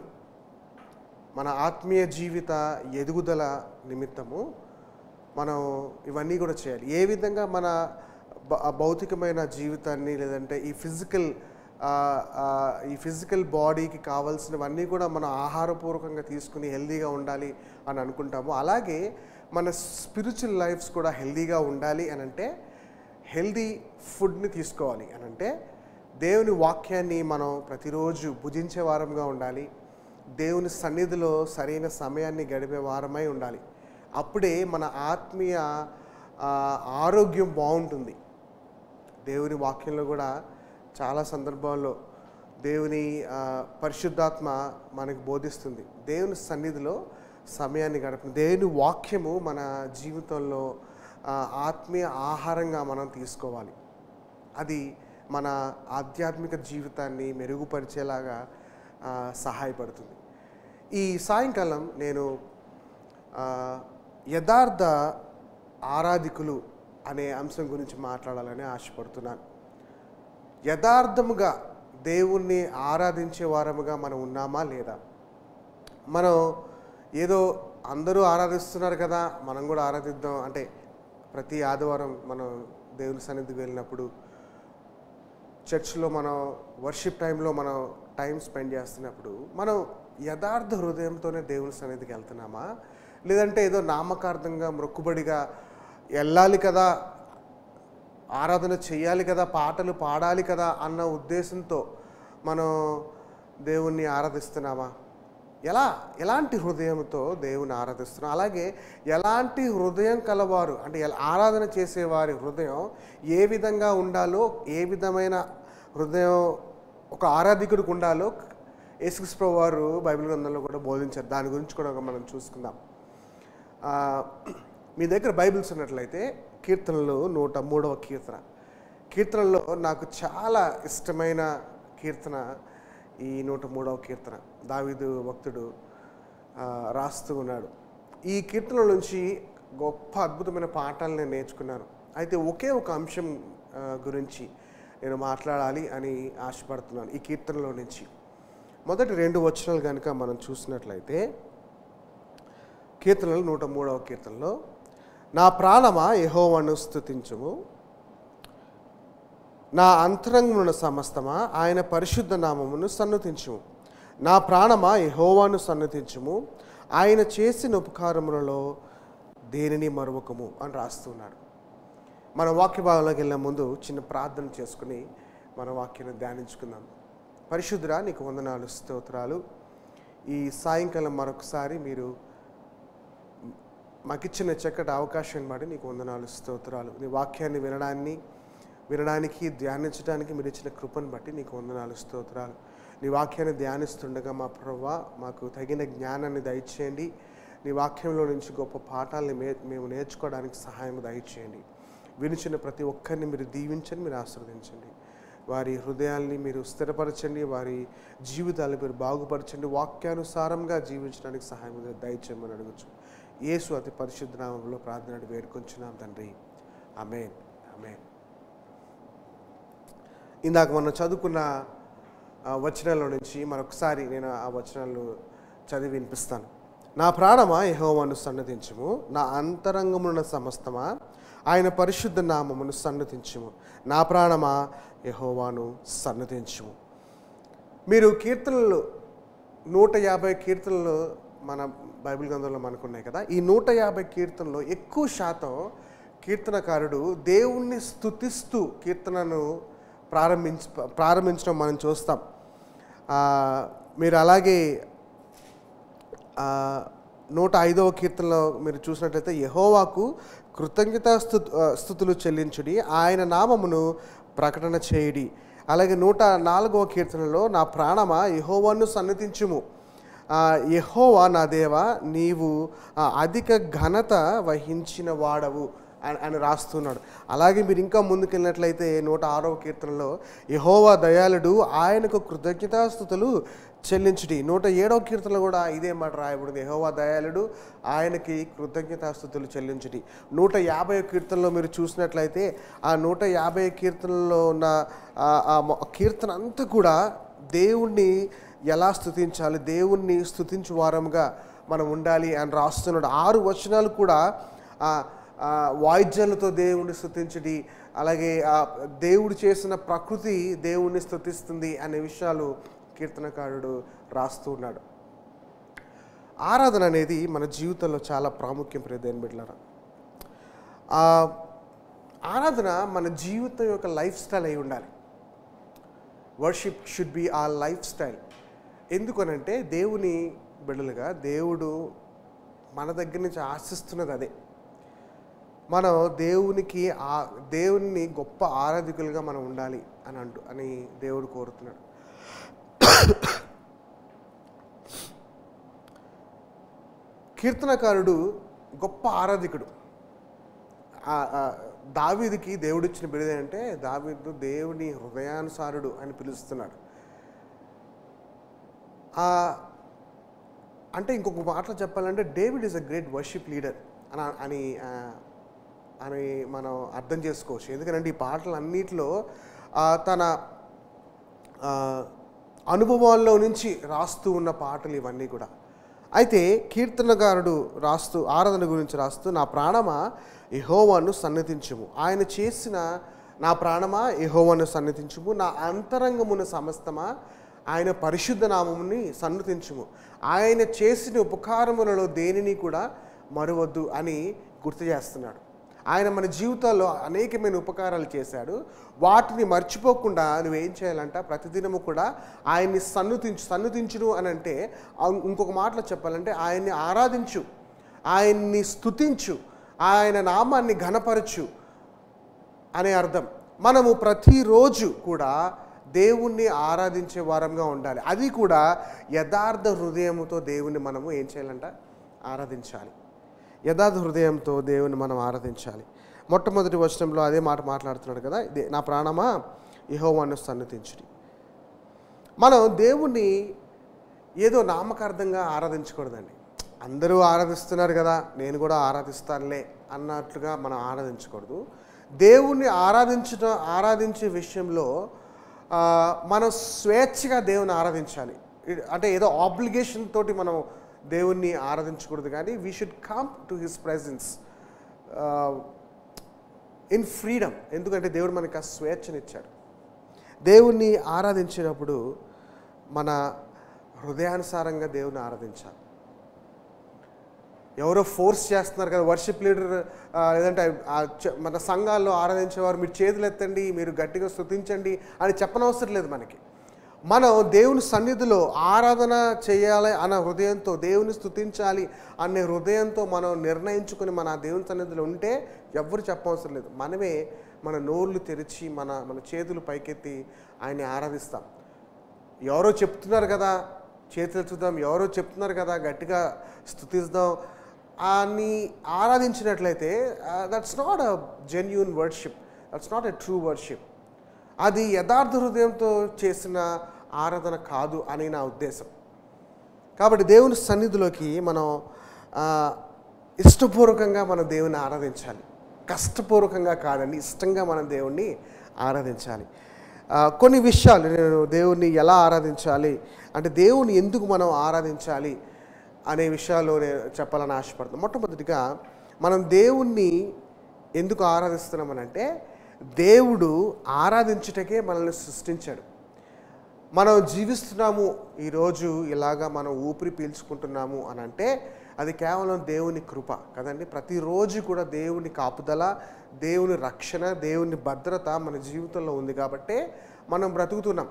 మన ఆత్మీయ జీవిత ఎదుగుదల నిమిత్తము మనం ఇవన్నీ కూడా చేయాలి ఏ విధంగా మన భ- భౌతికమైన జీవితాన్ని లేదంటే ఈ ఫిజికల్ ఈ ఫిజికల్ బాడీకి కావాల్సినవన్నీ కూడా మనం ఆహారపూర్వకంగా తీసుకుని హెల్దీగా ఉండాలి అని అనుకుంటాము అలాగే మన స్పిరిచువల్ లైఫ్స్ కూడా హెల్దీగా ఉండాలి అని అంటే హెల్దీ ఫుడ్ని తీసుకోవాలి అని అంటే దేవుని వాక్యాన్ని మనం ప్రతిరోజు భుజించే వారంగా ఉండాలి దేవుని సన్నిధిలో సరైన సమయాన్ని గడిపే వారమై ఉండాలి అప్పుడే మన ఆత్మీయ ఆ, ఆరోగ్యం బాగుంటుంది దేవుని వాక్యంలో కూడా చాలా సందర్భాల్లో దేవుని ఆ, పరిశుద్ధాత్మ మనకు బోధిస్తుంది దేవుని సన్నిధిలో సమయాన్ని గడప దేవుని వాక్యము మన జీవితంలో ఆ, ఆత్మీయ ఆహారంగా మనం తీసుకోవాలి అది మన ఆధ్యాత్మిక జీవితాన్ని మెరుగుపరిచేలాగా ఆ, సహాయపడుతుంది ఈ సాయంకాలం నేను ఆ, యథార్థ ఆరాధికులు అనే అంశం గురించి మాట్లాడాలని ఆశపడుతున్నాను యథార్థముగా దేవుణ్ణి ఆరాధించే వారముగా మనం ఉన్నామా లేదా మనం ఏదో అందరూ ఆరాధిస్తున్నారు కదా మనం కూడా ఆరాధిద్దాం అంటే ప్రతి ఆదివారం మనం దేవుని సన్నిధికి వెళ్ళినప్పుడు చర్చ్లో మనం వర్షిప్ టైంలో మనం టైం స్పెండ్ చేస్తున్నప్పుడు మనం యథార్థ హృదయంతోనే దేవుని సన్నిధికి వెళ్తున్నామా లేదంటే ఏదో నామకార్థంగా మొక్కుబడిగా వెళ్ళాలి కదా ఆరాధన చేయాలి కదా పాటలు పాడాలి కదా అన్న ఉద్దేశంతో మనం దేవుణ్ణి ఆరాధిస్తున్నామా ఎలా ఎలాంటి హృదయంతో దేవుని ఆరాధిస్తున్నాం అలాగే ఎలాంటి హృదయం కలవారు అంటే ఎలా- ఆరాధన చేసేవారి హృదయం ఏ విధంగా ఉండాలో ఏ విధమైన హృదయం ఒక ఆరాధికుడికి ఉండాలో యేసుక్రీస్తు వారు బైబిల్ గ్రంథంలో కూడా బోధించారు దాని గురించి కూడా మనం చూసుకుందాం ఆ, మీ దగ్గర బైబిల్స్ ఉన్నట్లయితే కీర్తనలు నూట మూడవ కీర్తన కీర్తనలో నాకు చాలా ఇష్టమైన కీర్తన ఈ నూట మూడవ కీర్తన దావీదు భక్తుడు ఆ, రాస్తూ ఉన్నాడు ఈ కీర్తన నుంచి గొప్ప అద్భుతమైన పాఠాలు నేను నేర్చుకున్నాను అయితే ఒకే ఒక అంశం ఆ, గురించి నేను మాట్లాడాలి అని ఆశపడుతున్నాను ఈ కీర్తనలో నుంచి మొదటి రెండు వచనాలు కనుక మనం చూసినట్లయితే కీర్తనలు నూట మూడవ కీర్తనలో నా ప్రాణమా యెహోవాను స్తుతించుము నా అంతరంగమున సమస్తమా ఆయన పరిశుద్ధ నామమును సన్నతించుము నా ప్రాణమా యెహోవాను సన్నతించుము ఆయన చేసిన ఉపకారములలో దేనిని మరువకము అని రాస్తున్నాడు మన వాక్య భాగంలోకి వెళ్ళే ముందు చిన్న ప్రార్థన చేసుకుని మన వాక్యాన్ని ధ్యానించుకుందాం పరిశుద్ధురా నీకు వందనాలు స్తోత్రాలు ఈ సాయంకాలం మరొకసారి మీరు మాకిచ్చిన చక్కటి అవకాశాన్ని బట్టి నీకు వందనాలు స్తోత్రాలు నీ వాక్యాన్ని వినడాన్ని వినడానికి ధ్యానించడానికి మీరు ఇచ్చిన కృపను బట్టి నీకు వందనాలు స్తోత్రాలు నీ వాక్యాన్ని ధ్యానిస్తుండగా మా ప్రవ్వ మాకు తగిన జ్ఞానాన్ని దయచేయండి నీ వాక్యంలో నుంచి గొప్ప పాఠాలని మే మేము నేర్చుకోవడానికి సహాయం దయచేయండి వినిచిన ప్రతి ఒక్కరిని మీరు దీవించండి మీరు ఆశీర్వదించండి వారి హృదయాల్ని మీరు స్థిరపరచండి వారి జీవితాలు మీరు బాగుపరచండి వాక్యానుసారంగా జీవించడానికి సహాయం దయచేయమని అడగచ్చు యేసు అతి పరిశుద్ధ నామంలో ప్రార్థన వేడుకొంచున్నాం తండ్రి అమేన్ అమేన్ ఇందాక మనం చదువుకున్న ఆ, వచనాల నుంచి మరొకసారి నేను ఆ వచనాలు చదివి వినిపిస్తాను నా ప్రాణమా యెహోవాను సన్నతించుము నా అంతరంగమున సమస్తమా ఆయన పరిశుద్ధ నామమును సన్నతించుము నా ప్రాణమా యెహోవాను సన్నతించుము మీరు కీర్తనలు నూట యాభై కీర్తనలు మన బైబిల్ గ్రంథంలో మనకున్నాయి కదా ఈ నూట యాభై కీర్తనలో ఎక్కువ శాతం కీర్తనకారుడు దేవుణ్ణి స్తుతిస్తూ కీర్తనను ప్రారంభించ ప్రారంభించడం మనం చూస్తాం ఆ, మీరు అలాగే ఆ, నూట ఐదవ కీర్తనలో మీరు చూసినట్లయితే యహోవాకు కృతజ్ఞతా స్థుతు స్థుతులు చెల్లించుడి ఆయన నామమును ప్రకటన చేయుడి అలాగే నూట నాలుగవ కీర్తనలో నా ప్రాణమా యహోవాను సన్నతించుము ఆ, యెహోవా నా దేవా నీవు ఆ, అధిక ఘనత వహించిన వాడవు అని అని రాస్తున్నాడు అలాగే మీరు ఇంకా ముందుకెళ్ళినట్లయితే నూట ఆరవ కీర్తనలో యహోవా దయాళుడు ఆయనకు కృతజ్ఞతాస్థుతులు చెల్లించుడి నూట ఏడవ కీర్తనలో కూడా ఇదే మాట రాయబడింది యహోవా దయాళుడు ఆయనకి కృతజ్ఞతాస్థుతులు చెల్లించుడి నూట యాభై కీర్తనలో మీరు చూసినట్లయితే ఆ నూట యాభై కీర్తనలో ఉన్న ఆ- ఆ మొ- కీర్తన అంతా కూడా దేవుణ్ణి ఎలా స్తుతించాలి దేవుణ్ణి స్తుతించు వారంగా మనం ఉండాలి అని రాస్తున్నాడు ఆరు వచనాలు కూడా ఆ, ఆ, వాయిద్యాలతో దేవుణ్ణి స్తుతించడి అలాగే ఆ దేవుడు చేసిన ప్రకృతి దేవుణ్ణి స్తుతిస్తుంది అనే విషయాలు కీర్తనకారుడు రాస్తూ ఉన్నాడు ఆరాధన అనేది మన జీవితంలో చాలా ప్రాముఖ్యం ప్రియదేని బిడ్డలారా ఆ ఆరాధన మన జీవితం యొక్క లైఫ్ స్టైల్ అయి ఉండాలి worship should be a life style ఎందుకనంటే దేవుని బిడ్డలుగా దేవుడు మన దగ్గర నుంచి ఆశిస్తున్నది అదే మనం దేవునికి ఆ దేవుని గొప్ప ఆరాధికులుగా మనం ఉండాలి అని అంటూ అని దేవుడు కోరుతున్నాడు కీర్తనకారుడు గొప్ప ఆరాధికుడు ఆ- ఆ దావీదుకి దేవుడిచ్చిన బిరుదు అంటే దావీదు దేవుని హృదయానుసారుడు అని పిలుస్తున్నాడు ఆ, అంటే ఇంకొక మాటలో చెప్పాలంటే David is a great worship leader అని అని ఆ, అని మనం అర్థం చేసుకోవచ్చు ఎందుకంటే ఈ పాటలు అన్నిటిలో ఆ, తన ఆ, అనుభవాల్లో నుంచి రాస్తూ ఉన్న పాటలు ఇవన్నీ కూడా అయితే కీర్తనగారుడు రాస్తూ ఆరాధన గురించి రాస్తూ నా ప్రాణమా యెహోవాను సన్నతించుము ఆయన చేసిన నా ప్రాణమా యెహోవాను సన్నతించుము నా అంతరంగమున సమస్తమా ఆయన పరిశుద్ధ నామముని సన్నతించుము ఆయన చేసిన ఉపకారములలో దేనిని కూడా మరువద్దు అని గుర్తు చేస్తున్నాడు ఆయన మన జీవితాల్లో అనేకమైన ఉపకారాలు చేశాడు వాటిని మర్చిపోకుండా నువ్వేం చేయాలంట ప్రతిదినము కూడా ఆయన్ని సన్నుతించు సన్నుతించును అని అంటే ఆ ఇంకొక మాటలో చెప్పాలంటే ఆయన్ని ఆరాధించు ఆయన్ని స్తుతించు ఆయన నామాన్ని ఘనపరచు అనే అర్థం మనము ప్రతిరోజు కూడా దేవుణ్ణి ఆరాధించే వారంగా ఉండాలి అది కూడా యథార్థ హృదయముతో దేవుణ్ణి మనము ఏం చేయాలంట ఆరాధించాలి యథార్థ హృదయంతో దేవుని మనం ఆరాధించాలి మొట్టమొదటి వచనంలో అదే మాట మాట్లాడుతున్నాడు కదా ఇదే నా ప్రాణమా యహోవాను సన్నతించుడి మనం దేవుణ్ణి ఏదో నామకార్థంగా ఆరాధించకూడదండి అందరూ ఆరాధిస్తున్నారు కదా నేను కూడా ఆరాధిస్తానులే అన్నట్లుగా మనం ఆరాధించకూడదు దేవుణ్ణి ఆరాధించడం ఆరాధించే విషయంలో ఆ, మనం స్వేచ్ఛగా దేవుని ఆరాధించాలి ఇ- అంటే ఏదో ఆబ్లిగేషన్ తోటి మనం దేవుణ్ణి ఆరాధించకూడదు కానీ we should come to his presence in freedom ఎందుకంటే దేవుడు మనకి ఆ స్వేచ్ఛనిచ్చాడు దేవుణ్ణి ఆరాధించినప్పుడు మన హృదయానుసారంగా దేవుని ఆరాధించాలి ఎవరో ఫోర్స్ చేస్తున్నారు కదా వర్షిప్ లీడర్ లేదంటే ఆ చ- మన సంఘాల్లో ఆరాధించేవారు మీరు చేతులు ఎత్తండి మీరు గట్టిగా స్తుతించండి అని చెప్పనవసరం లేదు మనకి మనం దేవుని సన్నిధిలో ఆరాధన చేయాలి అన్న హృదయంతో దేవుని స్తుతించాలి అనే హృదయంతో మనం నిర్ణయించుకుని మన దేవుని సన్నిధిలో ఉంటే ఎవ్వరు చెప్పవసరం లేదు మనమే మన నోళ్ళు తెరిచి మన మన చేతులు పైకెత్తి ఆయన్ని ఆరాధిస్తాం ఎవరో చెప్తున్నారు కదా చేతులు చూద్దాం ఎవరో చెప్తున్నారు కదా గట్టిగా స్థుతిద్దాం అని ఆరాధించినట్లయితే that's not a genuine worship that's not a true worship అది యథార్థ హృదయంతో చేసిన ఆరాధన కాదు అని నా ఉద్దేశం కాబట్టి దేవుని సన్నిధిలోకి మనం ఆ, ఇష్టపూర్వకంగా మనం దేవుని ఆరాధించాలి కష్టపూర్వకంగా కాదండి ఇష్టంగా మనం దేవుణ్ణి ఆరాధించాలి ఆ, కొన్ని విషయాలు నేను దేవుణ్ణి ఎలా ఆరాధించాలి అంటే దేవుని ఎందుకు మనం ఆరాధించాలి అనే విషయాలు నేను చెప్పాలని ఆశపడుతున్నాను మొట్టమొదటిగా మనం దేవుణ్ణి ఎందుకు ఆరాధిస్తున్నామనంటే దేవుడు ఆరాధించుటకే మనల్ని సృష్టించాడు మనం జీవిస్తున్నాము ఈరోజు ఇలాగా మనం ఊపిరి పీల్చుకుంటున్నాము అని అంటే అది కేవలం దేవుని కృప కదండి ప్రతిరోజు కూడా దేవుని కాపుదల దేవుని రక్షణ దేవుని భద్రత మన జీవితంలో ఉంది కాబట్టే మనం బ్రతుకుతున్నాం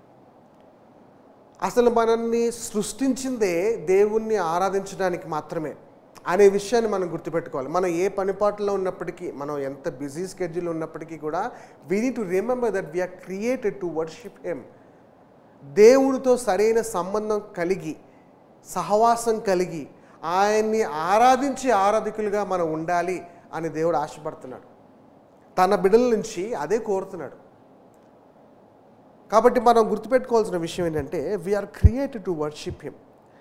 అసలు మనల్ని సృష్టించిందే దేవుణ్ణి ఆరాధించడానికి మాత్రమే అనే విషయాన్ని మనం గుర్తుపెట్టుకోవాలి మనం ఏ పనిపాట్లో ఉన్నప్పటికీ మనం ఎంత బిజీ స్కెడ్యూల్ ఉన్నప్పటికీ కూడా we need to remember that we are created to worship him దేవునితో సరైన సంబంధం కలిగి సహవాసం కలిగి ఆయన్ని ఆరాధించే ఆరాధికులుగా మనం ఉండాలి అని దేవుడు ఆశపడుతున్నాడు తన బిడ్డల నుంచి అదే కోరుతున్నాడు కాబట్టి మనం గుర్తుపెట్టుకోవాల్సిన విషయం ఏంటంటే we are created to worship him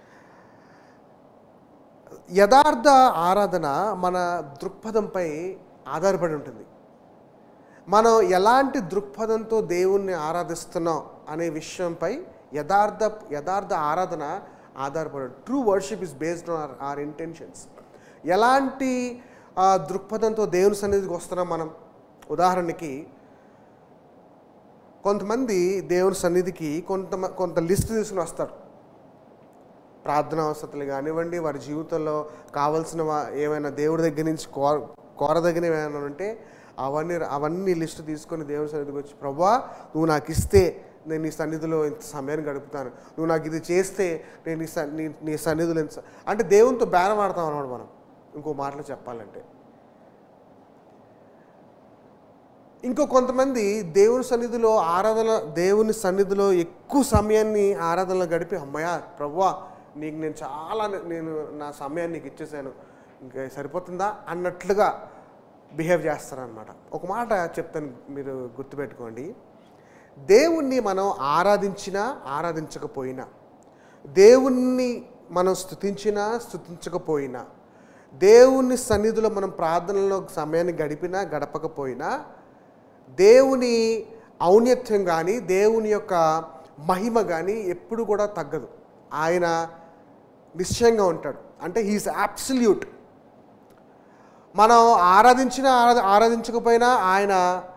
యథార్థ ఆరాధన మన దృక్పథంపై ఆధారపడి ఉంటుంది మనం ఎలాంటి దృక్పథంతో దేవుణ్ణి ఆరాధిస్తున్నాం అనే విషయంపై యథార్థ యథార్థ ఆరాధన ఆధారపడి true worship is based on our our intentions ఎలాంటి ఆ, దృక్పథంతో దేవుని సన్నిధికి వస్తున్నాం మనం ఉదాహరణకి కొంతమంది దేవుని సన్నిధికి కొంత కొంత లిస్ట్ తీసుకుని వస్తారు ప్రార్థన అవసరాలు కానివ్వండి వారి జీవితంలో కావలసిన వా- ఏమైనా దేవుడి దగ్గర నుంచి కోర కోరదగినవి ఏమైనా ఉంటే అవన్నీ అవన్నీ లిస్ట్ తీసుకొని దేవుని సన్నిధికి వచ్చి ప్రభా నువ్వు నాకు ఇస్తే నేను నీ సన్నిధిలో ఇంత సమయాన్ని గడుపుతాను నువ్వు నాకు ఇది చేస్తే నేను నీ సన్- నీ నీ సన్నిధిలో ఇంత స-" అంటే దేవునితో బేరం ఆడతాం అన్నమాట మనం ఇంకో మాటలో చెప్పాలంటే ఇంకో కొంతమంది దేవుని సన్నిధిలో ఆరాధన దేవుని సన్నిధిలో ఎక్కువ సమయాన్ని ఆరాధనలో గడిపి అమ్మయ్యా ప్రవ్వా నీకు నేను చాలా నే- నేను నా సమయాన్ని నీకు ఇచ్చేసాను ఇంకా సరిపోతుందా అన్నట్లుగా బిహేవ్ చేస్తారనమాట ఒక మాట చెప్తాను మీరు గుర్తుపెట్టుకోండి దేవుణ్ణి మనం ఆరాధించినా ఆరాధించకపోయినా దేవుణ్ణి మనం స్థుతించినా స్థుతించకపోయినా దేవుని సన్నిధిలో మనం ప్రార్థనలో సమయాన్ని గడిపినా గడపకపోయినా దేవుని ఔన్నత్యం కానీ దేవుని యొక్క మహిమ కానీ ఎప్పుడు కూడా తగ్గదు ఆయన నిశ్చయంగా ఉంటాడు అంటే హీఈస్ అబ్సల్యూట్ మనం ఆరాధించినా ఆరా ఆరాధించకపోయినా ఆయన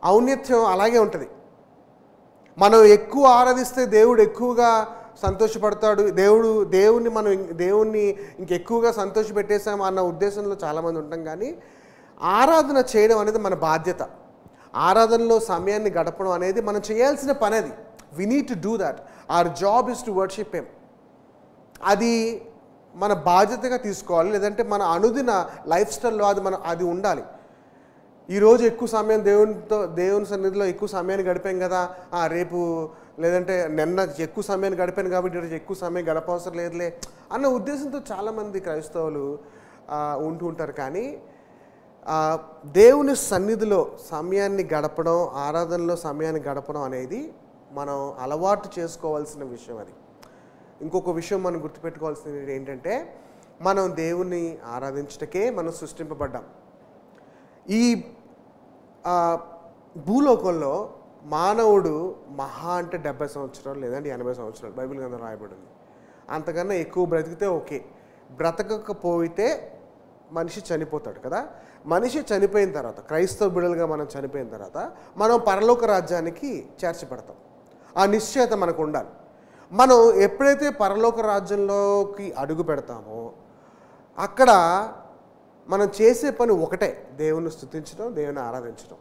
ఔన్నత్యం అలాగే ఉంటుంది మనం ఎక్కువ ఆరాధిస్తే దేవుడు ఎక్కువగా సంతోషపడతాడు దేవుడు దేవుణ్ణి మనం ఇం- దేవుణ్ణి ఇంకెక్కువగా సంతోషపెట్టేసాం అన్న ఉద్దేశంలో చాలామంది ఉంటాం కానీ ఆరాధన చేయడం అనేది మన బాధ్యత ఆరాధనలో సమయాన్ని గడపడం అనేది మనం చేయాల్సిన పని అది we need to do that our job is to worship him అది మన బాధ్యతగా తీసుకోవాలి లేదంటే మన అనుదిన లైఫ్ స్టైల్లో అది మన అది ఉండాలి ఈరోజు ఎక్కువ సమయం దేవునితో దేవుని సన్నిధిలో ఎక్కువ సమయాన్ని గడిపాం కదా ఆ, రేపు లేదంటే నిన్న ఎక్కువ సమయాన్ని గడిపాను కాబట్టి ఈరోజు ఎక్కువ సమయం గడపవసరం లేదులే అన్న ఉద్దేశంతో చాలామంది క్రైస్తవులు ఆ, ఉంటూ ఉంటారు కానీ ఆ, దేవుని సన్నిధిలో సమయాన్ని గడపడం ఆరాధనలో సమయాన్ని గడపడం అనేది మనం అలవాటు చేసుకోవాల్సిన విషయం అది ఇంకొక విషయం మనం గుర్తుపెట్టుకోవాల్సింది ఏంటంటే మనం దేవుణ్ణి ఆరాధించటకే మనం సృష్టింపబడ్డాం ఈ ఆ, భూలోకంలో మానవుడు మహా అంటే డెబ్బై సంవత్సరాలు లేదంటే ఎనభై సంవత్సరాలు బైబిల్ గ్రంథం రాయబడింది అంతకన్నా ఎక్కువ బ్రతికితే ఓకే బ్రతకకపోతే మనిషి చనిపోతాడు కదా మనిషి చనిపోయిన తర్వాత క్రైస్తవ బిడలుగా మనం చనిపోయిన తర్వాత మనం పరలోక రాజ్యానికి చేర్చబడతాం ఆ నిశ్చయత మనకు ఉండాలి మనం ఎప్పుడైతే పరలోక రాజ్యంలోకి అడుగు పెడతామో అక్కడ మనం చేసే పని ఒకటే దేవుని స్థుతించడం దేవుని ఆరాధించడం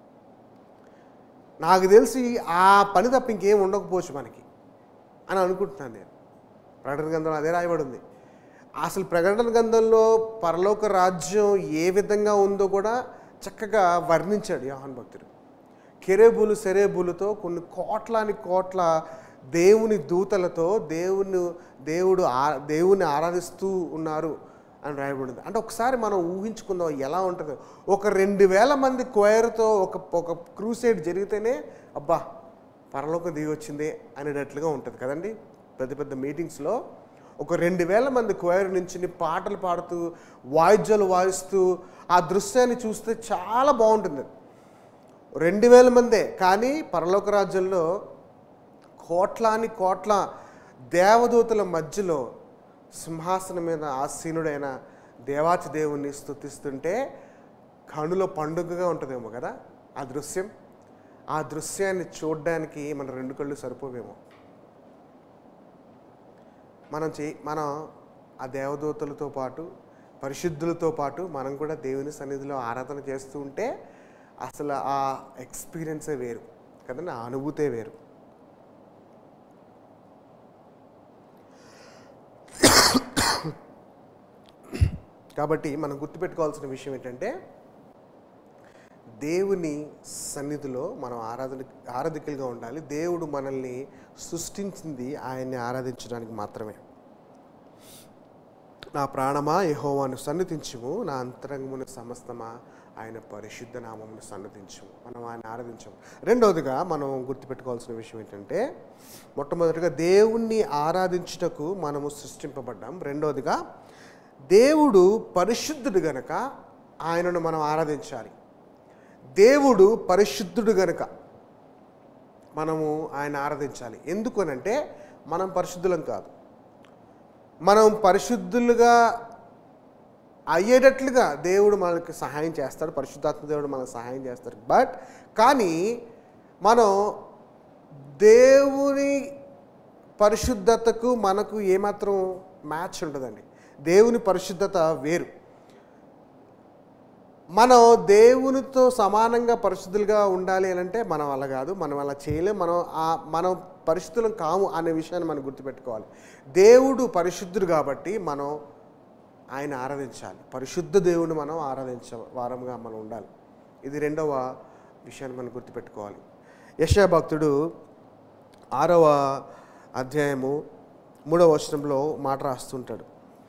నాకు తెలిసి ఆ పని తప్ప ఇంకేం ఉండకపోవచ్చు మనకి అని అనుకుంటున్నాను నేను ప్రకటన గ్రంథంలో అదే రాయబడి ఉంది అసలు ప్రకటన గ్రంథంలో పరలోక రాజ్యం ఏ విధంగా ఉందో కూడా చక్కగా వర్ణించాడు యోహాన్ భక్తుడు కెరేబులు సెరేబులతో కొన్ని కోట్లాని కోట్ల దేవుని దూతలతో దేవుని దేవుడు ఆ దేవుని ఆరాధిస్తూ ఉన్నారు అని రాయబడింది అంటే ఒకసారి మనం ఊహించుకుందాం ఎలా ఉంటుందో ఒక రెండు వేల మంది కోయర్తో ఒక ఒక క్రూసైడ్ జరిగితేనే అబ్బా పరలోకం దిగి వచ్చింది అనేటట్లుగా ఉంటుంది కదండి పెద్ద పెద్ద మీటింగ్స్లో ఒక రెండు వేల మంది కోయర్ నుంచి పాటలు పాడుతూ వాయిద్యాలు వాయిస్తూ ఆ దృశ్యాన్ని చూస్తే చాలా బాగుంటుంది రెండు వేల మందే కానీ పరలోక రాజ్యంలో కోట్లాని కోట్ల దేవదూతల మధ్యలో సింహాసనం మీద ఆసీనుడైన దేవాతి దేవుణ్ణి స్తుతిస్తుంటే కనుల పండుగగా ఉంటుందేమో కదా ఆ దృశ్యం ఆ దృశ్యాన్ని చూడడానికి మన రెండు కళ్ళు సరిపోవేమో మనం చే మనం ఆ దేవదూతలతో పాటు పరిశుద్ధులతో పాటు మనం కూడా దేవుని సన్నిధిలో ఆరాధన చేస్తూ ఉంటే అసలు ఆ ఎక్స్పీరియన్సే వేరు కదండి ఆ అనుభూతే వేరు కాబట్టి మనం గుర్తుపెట్టుకోవాల్సిన విషయం ఏంటంటే దేవుని సన్నిధిలో మనం ఆరాధన ఆరాధికులుగా ఉండాలి దేవుడు మనల్ని సృష్టించింది ఆయన్ని ఆరాధించడానికి మాత్రమే నా ప్రాణమా యెహోవాను సన్నతించుము నా అంతరంగమున సమస్తమా ఆయన పరిశుద్ధ నామమును సన్నతించము మనం ఆయన ఆరాధించము రెండవదిగా మనం గుర్తుపెట్టుకోవాల్సిన విషయం ఏంటంటే మొట్టమొదటిగా దేవుణ్ణి ఆరాధించుటకు మనము సృష్టింపబడ్డాం రెండవదిగా దేవుడు పరిశుద్ధుడు గనక ఆయనను మనం ఆరాధించాలి దేవుడు పరిశుద్ధుడు గనుక మనము ఆయన ఆరాధించాలి ఎందుకు అనంటే మనం పరిశుద్ధులం కాదు మనం పరిశుద్ధులుగా అయ్యేటట్లుగా దేవుడు మనకి సహాయం చేస్తాడు పరిశుద్ధాత్మ దేవుడు మనకు సహాయం చేస్తాడు బట్ కానీ మనం దేవుని పరిశుద్ధతకు మనకు ఏమాత్రం మ్యాచ్ ఉండదండి దేవుని పరిశుద్ధత వేరు మనం దేవునితో సమానంగా పరిశుద్ధులుగా ఉండాలి అని అంటే మనం అలా కాదు మనం అలా చేయలేం మనం ఆ మనం పరిశుద్ధులం కాము అనే విషయాన్ని మనం గుర్తుపెట్టుకోవాలి దేవుడు పరిశుద్ధుడు కాబట్టి మనం ఆయన ఆరాధించాలి పరిశుద్ధ దేవుని మనం ఆరాధించ వారంగా మనం ఉండాలి ఇది రెండవ విషయాన్ని మనం గుర్తుపెట్టుకోవాలి యశా భక్తుడు ఆరవ అధ్యాయము మూడవ వచనంలో మాట రాస్తుంటాడు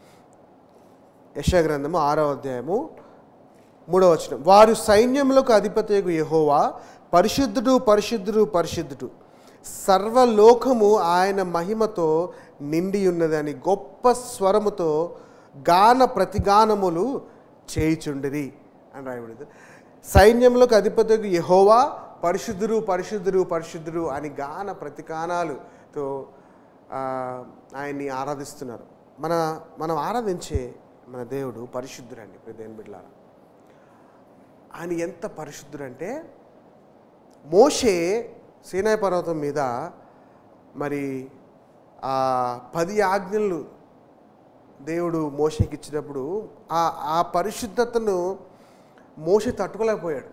యశా గ్రంథము ఆరవ అధ్యాయము మూడవ వచనం వారు సైన్యములకు అధిపతియగు యెహోవా పరిశుద్ధుడు పరిశుద్ధుడు పరిశుద్ధుడు సర్వలోకము ఆయన మహిమతో నిండి ఉన్నదని గొప్ప స్వరముతో గాన ప్రతిగానములు చేయుచుండిరి అని రాయబడింది సైన్యములకు అధిపతియగు యెహోవా పరిశుద్ధుడు పరిశుద్ధుడు పరిశుద్ధుడు అని గాన ప్రతిగానాలతో ఆ, ఆయన్ని ఆరాధిస్తున్నారు మన మనం ఆరాధించే మన దేవుడు పరిశుద్ధుడండి ఇప్పుడు దేని బిడ్డలారా ఆయన ఎంత పరిశుద్ధుడంటే మోషే సీనాయి పర్వతం మీద మరి ఆ పది ఆజ్ఞలు దేవుడు మోషేకి ఇచ్చినప్పుడు ఆ ఆ పరిశుద్ధతను మోషే తట్టుకోలేకపోయాడు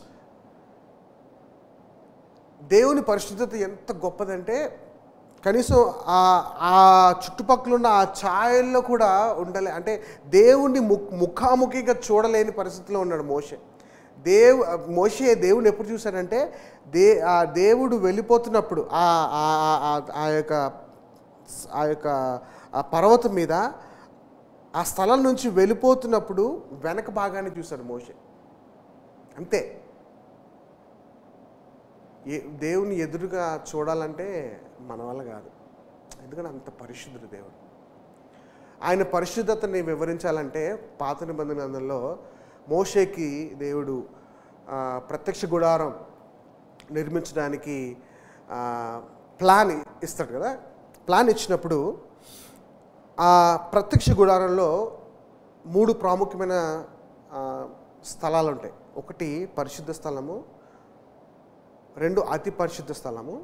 దేవుని పరిశుద్ధత ఎంత గొప్పదంటే కనీసం ఆ ఆ చుట్టుపక్కల ఉన్న ఆ ఛాయల్లో కూడా ఉండలే అంటే దేవుణ్ణి ముఖ్ ముఖాముఖిగా చూడలేని పరిస్థితిలో ఉన్నాడు మోషే దేవు మోషే దేవుని ఎప్పుడు చూశాడంటే దే ఆ దేవుడు వెళ్ళిపోతున్నప్పుడు ఆ ఆ- ఆ- ఆ- ఆ యొక్క ఆ యొక్క ఆ పర్వతం మీద ఆ స్థలం నుంచి వెళ్ళిపోతున్నప్పుడు వెనక భాగాన్ని చూశాడు మోషే అంతే ఏ దేవుని ఎదురుగా చూడాలంటే మన వల్ల కాదు ఎందుకంటే అంత పరిశుద్ధుడు దేవుడు ఆయన పరిశుద్ధతని వివరించాలంటే పాత నిబంధన గ్రంథంలో మోషేకి దేవుడు ఆ, ప్రత్యక్ష గుడారం నిర్మించడానికి ఆ, ప్లాన్ ఇస్తాడు కదా ప్లాన్ ఇచ్చినప్పుడు ఆ ప్రత్యక్ష గుడారంలో మూడు ప్రాముఖ్యమైన ఆ, స్థలాలు ఉంటాయి ఒకటి పరిశుద్ధ స్థలము రెండు అతి పరిశుద్ధ స్థలము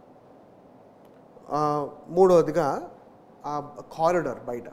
ఆ, మూడవదిగా ఆ కారిడార్ బయట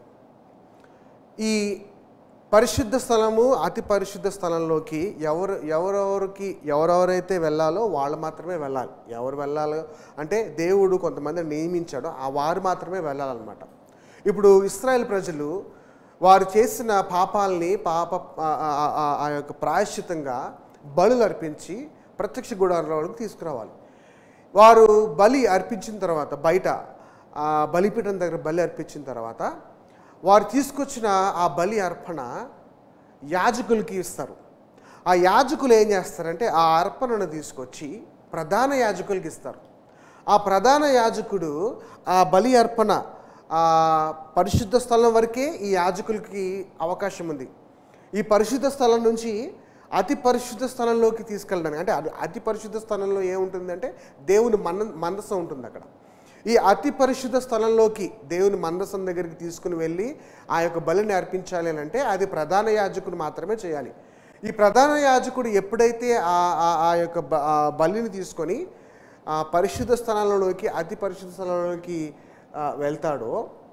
ఈ పరిశుద్ధ స్థలము అతి పరిశుద్ధ స్థలంలోకి ఎవరు ఎవరెవరికి ఎవరెవరైతే వెళ్ళాలో వాళ్ళు మాత్రమే వెళ్ళాలి ఎవరు వెళ్ళాలో అంటే దేవుడు కొంతమంది నియమించాడో ఆ వారు మాత్రమే వెళ్ళాలన్నమాట ఇప్పుడు ఇస్రాయేల్ ప్రజలు వారు చేసిన పాపాలని పాప ఆ- ఆ- ఆ- ఆ యొక్క ప్రాయశ్చితంగా బలులు అర్పించి ప్రత్యక్ష గుడారంలోకి తీసుకురావాలి వారు బలి అర్పించిన తర్వాత బయట ఆ బలిపీఠం దగ్గర బలి అర్పించిన తర్వాత వారు తీసుకొచ్చిన ఆ బలి అర్పణ యాజకులకి ఇస్తారు ఆ యాజకులు ఏం చేస్తారంటే ఆ అర్పణను తీసుకొచ్చి ప్రధాన యాజకులకి ఇస్తారు ఆ ప్రధాన యాజకుడు ఆ బలి అర్పణ ఆ పరిశుద్ధ స్థలం వరకే ఈ యాజకులకి అవకాశం ఉంది ఈ పరిశుద్ధ స్థలం నుంచి అతి పరిశుద్ధ స్థలంలోకి తీసుకెళ్ళడానికి అంటే అది అతి పరిశుద్ధ స్థలంలో ఏముంటుందంటే దేవుని మన మందసం ఉంటుంది అక్కడ ఈ అతి పరిశుద్ధ స్థలంలోకి దేవుని మందసం దగ్గరికి తీసుకుని వెళ్ళి ఆ యొక్క బలిని అర్పించాలి అని అంటే అది ప్రధాన యాజకుడు మాత్రమే చేయాలి ఈ ప్రధాన యాజకుడు ఎప్పుడైతే ఆ ఆ- ఆ యొక్క బ- ఆ బలిని తీసుకొని ఆ పరిశుద్ధ స్థలంలోకి అతి పరిశుద్ధ స్థలంలోకి ఆ, వెళ్తాడో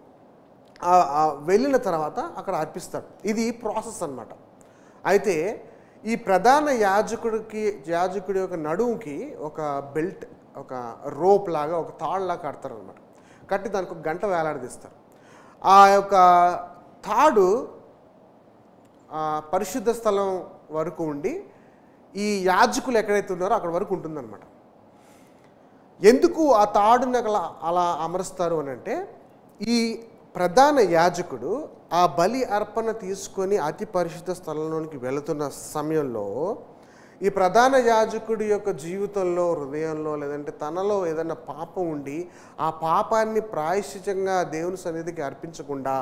ఆ- ఆ వెళ్ళిన తర్వాత అక్కడ అర్పిస్తాడు ఇది ప్రాసెస్ అన్నమాట అయితే ఈ ప్రధాన యాజకుడికి యాజకుడి యొక్క నడుముకి ఒక బెల్ట్ ఒక రోప్ లాగా ఒక తాడులాగా కడతారు అనమాట కట్టి దానికి ఒక గంట వేలాడదీస్తారు ఆ యొక్క తాడు ఆ పరిశుద్ధ స్థలం వరకు ఉండి ఈ యాజకులు ఎక్కడైతే ఉన్నారో అక్కడ వరకు ఉంటుందన్నమాట ఎందుకు ఆ తాడుని అలా అలా అమరుస్తారు అని అంటే ఈ ప్రధాన యాజకుడు ఆ బలి అర్పణ తీసుకొని అతి పరిశుద్ధ స్థలంలోనికి వెళుతున్న సమయంలో ఈ ప్రధాన యాజకుడి యొక్క జీవితంలో హృదయంలో లేదంటే తనలో ఏదైనా పాపం ఉండి ఆ పాపాన్ని ప్రాయశ్చితంగా దేవుని సన్నిధికి అర్పించకుండా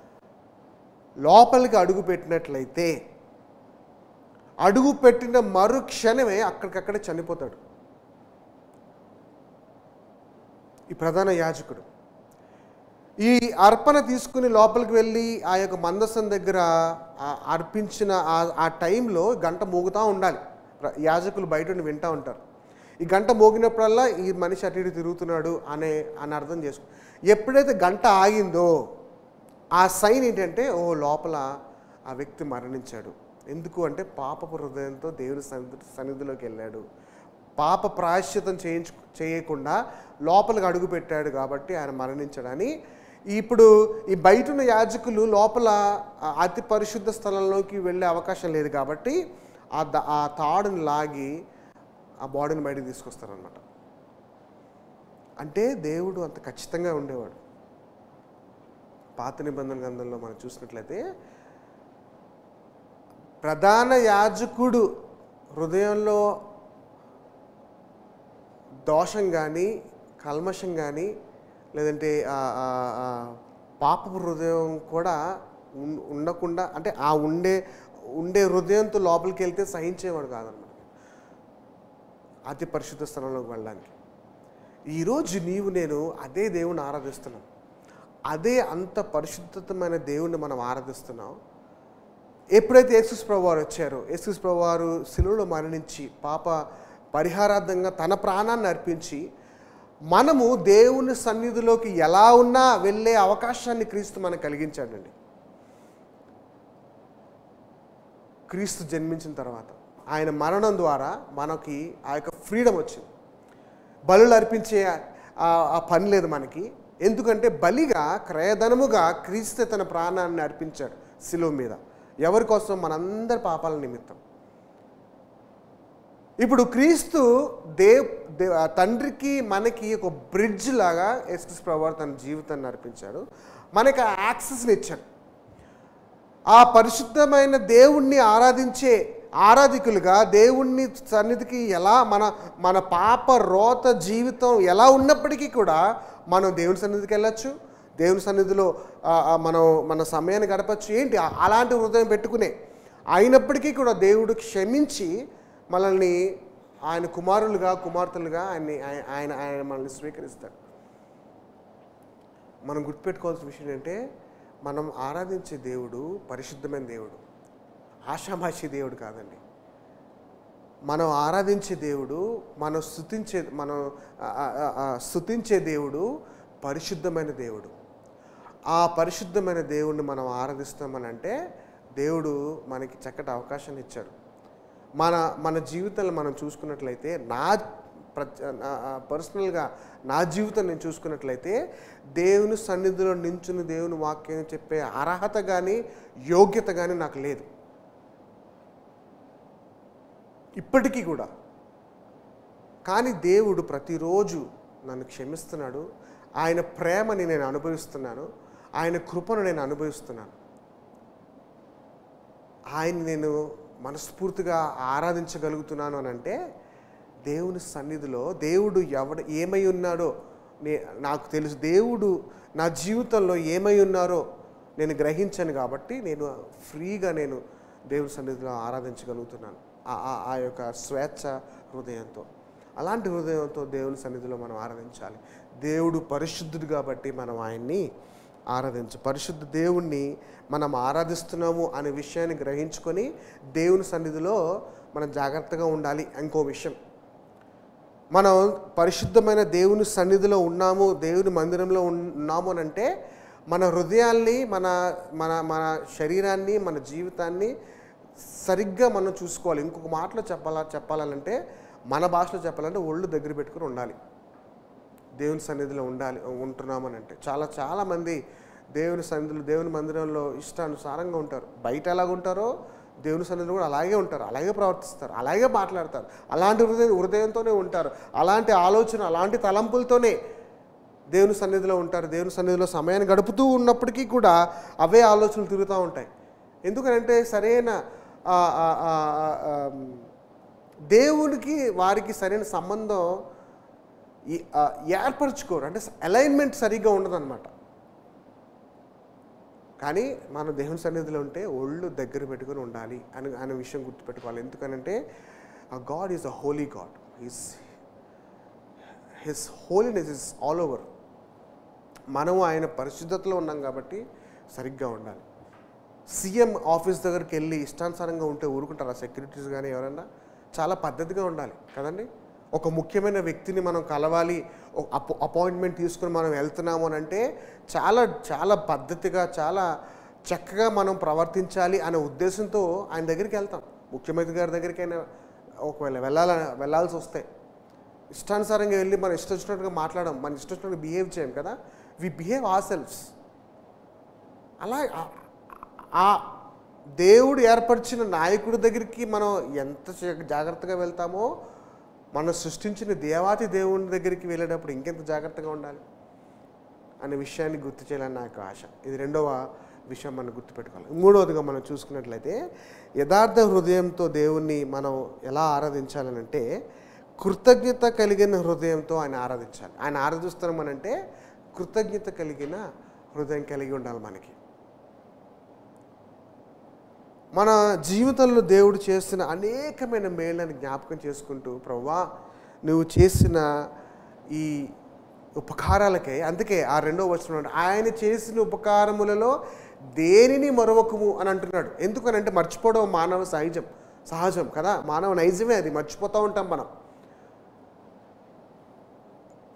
లోపలికి అడుగు పెట్టినట్లయితే అడుగు పెట్టిన మరుక్షణమే అక్కడికక్కడే చనిపోతాడు ఈ ప్రధాన యాజకుడు ఈ అర్పణ తీసుకుని లోపలికి వెళ్ళి ఆ యొక్క మందసం దగ్గర ఆ అర్పించిన ఆ- ఆ టైంలో గంట మోగుతూ ఉండాలి ప్ర- యాజకులు బయట ఉండి వింటూ ఉంటారు ఈ గంట మోగినప్పుడల్లా ఈ మనిషి అటు ఇటు తిరుగుతున్నాడు అనే అని అర్థం చేసుకో ఎప్పుడైతే గంట ఆగిందో ఆ సైన్ ఏంటంటే ఓ లోపల ఆ వ్యక్తి మరణించాడు ఎందుకు అంటే పాపపు హృదయంతో దేవుని సన్నిధి సన్నిధిలోకి వెళ్ళాడు పాప ప్రాయశ్చితం చేయించు చేయకుండా లోపలికి అడుగు పెట్టాడు కాబట్టి ఆయన మరణించాడని ఇప్పుడు ఈ బయట ఉన్న యాజకులు లోపల ఆ అతి పరిశుద్ధ స్థలంలోకి వెళ్ళే అవకాశం లేదు కాబట్టి ఆ ద ఆ తాడుని లాగి ఆ బాడీని బయటకు తీసుకొస్తారనమాట అంటే దేవుడు అంత ఖచ్చితంగా ఉండేవాడు పాత నిబంధన గ్రంథంలో మనం చూసినట్లయితే ప్రధాన యాజకుడు హృదయంలో దోషం కానీ కల్మషం కానీ లేదంటే ఆ- ఆ- ఆ పాపపు హృదయం కూడా ఉన్- ఉండకుండా అంటే ఆ ఉండే ఉండే హృదయంతో లోపలికి వెళ్తే సహించేవాడు కాదన్నమాట అతి పరిశుద్ధ స్థలంలోకి వెళ్ళడానికి ఈరోజు నీవు నేను అదే దేవుని ఆరాధిస్తున్నాం అదే అంత పరిశుద్ధమైన దేవుణ్ణి మనం ఆరాధిస్తున్నాం ఎప్పుడైతే యేసుస్ ప్రభు వారు వచ్చారో యేసుస్ ప్రభు వారు శిలువలో మరణించి పాప పరిహారార్థంగా తన ప్రాణాన్ని అర్పించి మనము దేవుని సన్నిధిలోకి ఎలా ఉన్నా వెళ్ళే అవకాశాన్ని క్రీస్తు మనకు కలిగించాడండి క్రీస్తు జన్మించిన తర్వాత ఆయన మరణం ద్వారా మనకి ఆ యొక్క ఫ్రీడమ్ వచ్చింది బలులు అర్పించే ఆ- ఆ పని లేదు మనకి ఎందుకంటే బలిగా క్రయధనముగా క్రీస్తు తన ప్రాణాన్ని అర్పించాడు శిలువ మీద ఎవరి కోసం మనందరి పాపాల నిమిత్తం ఇప్పుడు క్రీస్తు దేవ్ దే ఆ తండ్రికి మనకి ఒక బ్రిడ్జ్ లాగా ఎస్క్రిస్ ప్రభు తన జీవితాన్ని అర్పించాడు మనకి ఆ యాక్సెస్ని ఇచ్చాడు ఆ పరిశుద్ధమైన దేవుణ్ణి ఆరాధించే ఆరాధికులుగా దేవుణ్ణి సన్నిధికి ఎలా మన మన పాప రోత జీవితం ఎలా ఉన్నప్పటికీ కూడా మనం దేవుని సన్నిధికి వెళ్ళొచ్చు దేవుని సన్నిధిలో ఆ, ఆ, మనం మన సమయాన్ని గడపచ్చు ఏంటి ఆ- అలాంటి హృదయం పెట్టుకునే అయినప్పటికీ కూడా దేవుడు క్షమించి మనల్ని ఆయన కుమారులుగా కుమార్తెలుగా ఆయన్ని ఆయన ఆయన ఆయన మనల్ని స్వీకరిస్తాడు మనం గుర్తుపెట్టుకోవాల్సిన విషయం ఏంటంటే మనం ఆరాధించే దేవుడు పరిశుద్ధమైన దేవుడు ఆషామాషి దేవుడు కాదండి మనం ఆరాధించే దేవుడు మనం స్థుతించే మనం ఆ, ఆ, ఆ, ఆ, స్థుతించే దేవుడు పరిశుద్ధమైన దేవుడు ఆ పరిశుద్ధమైన దేవుణ్ణి మనం ఆరాధిస్తామనంటే దేవుడు మనకి చక్కటి అవకాశాన్ని ఇచ్చాడు మన మన జీవితంలో మనం చూసుకున్నట్లయితే నా ప్రచ పర్సనల్గా నా జీవితం నేను చూసుకున్నట్లయితే దేవుని సన్నిధిలో నించుని దేవుని వాక్యం చెప్పే అర్హత కానీ యోగ్యత కానీ నాకు లేదు ఇప్పటికీ కూడా కానీ దేవుడు ప్రతిరోజు నన్ను క్షమిస్తున్నాడు ఆయన ప్రేమని నేను అనుభవిస్తున్నాను ఆయన కృపను నేను అనుభవిస్తున్నాను ఆయన నేను మనస్ఫూర్తిగా ఆరాధించగలుగుతున్నాను అని అంటే దేవుని సన్నిధిలో దేవుడు ఎవడ ఏమై ఉన్నాడో నే నాకు తెలుసు దేవుడు నా జీవితంలో ఏమై ఉన్నారో నేను గ్రహించాను కాబట్టి నేను ఫ్రీగా నేను దేవుని సన్నిధిలో ఆరాధించగలుగుతున్నాను ఆ- ఆ- ఆ యొక్క స్వేచ్ఛ హృదయంతో అలాంటి హృదయంతో దేవుని సన్నిధిలో మనం ఆరాధించాలి దేవుడు పరిశుద్ధుడు కాబట్టి మనం ఆయన్ని ఆరాధించు పరిశుద్ధ దేవుణ్ణి మనం ఆరాధిస్తున్నాము అనే విషయాన్ని గ్రహించుకొని దేవుని సన్నిధిలో మనం జాగ్రత్తగా ఉండాలి ఇంకో విషయం మనం పరిశుద్ధమైన దేవుని సన్నిధిలో ఉన్నాము దేవుని మందిరంలో ఉన్నాము అని అంటే మన హృదయాల్ని మన మన మన శరీరాన్ని మన జీవితాన్ని సరిగ్గా మనం చూసుకోవాలి ఇంకొక మాటలో చెప్పాలా చెప్పాలంటే మన భాషలో చెప్పాలంటే ఒళ్ళు దగ్గర పెట్టుకుని ఉండాలి దేవుని సన్నిధిలో ఉండాలి ఉంటున్నామని అంటే చాలా చాలా మంది దేవుని సన్నిధిలో దేవుని మందిరంలో ఇష్టానుసారంగా ఉంటారు బయట ఎలాగ ఉంటారో దేవుని సన్నిధిలో కూడా అలాగే ఉంటారు అలాగే ప్రవర్తిస్తారు అలాగే మాట్లాడతారు అలాంటి హృదయ హృదయంతోనే ఉంటారు అలాంటి ఆలోచన అలాంటి తలంపులతోనే దేవుని సన్నిధిలో ఉంటారు దేవుని సన్నిధిలో సమయాన్ని గడుపుతూ ఉన్నప్పటికీ కూడా అవే ఆలోచనలు తిరుగుతూ ఉంటాయి ఎందుకంటే సరైన ఆ, ఆ, ఆ, ఆ, ఆ, దేవునికి వారికి సరైన సంబంధం ఈ- ఆ, ఏర్పరచుకోరు అంటే అలైన్మెంట్ సరిగ్గా ఉండదన్నమాట కానీ మనం దేవుని సన్నిధిలో ఉంటే ఒళ్ళు దగ్గర పెట్టుకొని ఉండాలి అని అనే విషయం గుర్తుపెట్టుకోవాలి ఎందుకనంటే God is a holy God is his holiness is all over మనం ఆయన పరిశుద్ధతలో ఉన్నాం కాబట్టి సరిగ్గా ఉండాలి సీఎం ఆఫీస్ దగ్గరికి వెళ్ళి ఇష్టానుసారంగా ఉంటే ఊరుకుంటారా సెక్యూరిటీస్ కానీ ఎవరన్నా చాలా పద్ధతిగా ఉండాలి కదండి ఒక ముఖ్యమైన వ్యక్తిని మనం కలవాలి ఒక అప- అపాయింట్మెంట్ తీసుకుని మనం వెళ్తున్నాము అని అంటే చాలా చాలా పద్ధతిగా చాలా చక్కగా మనం ప్రవర్తించాలి అనే ఉద్దేశంతో ఆయన దగ్గరికి వెళ్తాం ముఖ్యమంత్రి గారి దగ్గరికైనా ఒకవేళ వెళ్ళాల వెళ్ళాల్సి వస్తే ఇష్టానుసారంగా వెళ్ళి మనం ఇష్టం వచ్చినట్టుగా మాట్లాడడం మన ఇష్టం వచ్చినట్టుగా బిహేవ్ చేయం కదా వి బిహేవ్ ఆర్ సెల్ఫ్స్ అలా ఆ- ఆ దేవుడు ఏర్పరిచిన నాయకుడి దగ్గరికి మనం ఎంత జా- జాగ్రత్తగా వెళ్తామో మనం సృష్టించిన దేవాతి దేవుని దగ్గరికి వెళ్ళేటప్పుడు ఇంకెంత జాగ్రత్తగా ఉండాలి అనే విషయాన్ని గుర్తు చేయాలని నాకు ఆశ ఇది రెండవ విషయం మనం గుర్తుపెట్టుకోవాలి మూడవదిగా మనం చూసుకున్నట్లయితే యథార్థ హృదయంతో దేవుణ్ణి మనం ఎలా ఆరాధించాలనంటే కృతజ్ఞత కలిగిన హృదయంతో ఆయన ఆరాధించాలి ఆయన ఆరాధిస్తున్నామనంటే కృతజ్ఞత కలిగిన హృదయం కలిగి ఉండాలి మనకి మన జీవితంలో దేవుడు చేసిన అనేకమైన మేళ్ళని జ్ఞాపకం చేసుకుంటూ ప్రవ్వా నువ్వు చేసిన ఈ ఉపకారాలకే అందుకే ఆ రెండో వచనం ఆయన చేసిన ఉపకారములలో దేనిని మరొకము అని అంటున్నాడు ఎందుకనంటే మర్చిపోవడం మానవ సహజం సహజం కదా మానవ నైజమే అది మర్చిపోతూ ఉంటాం మనం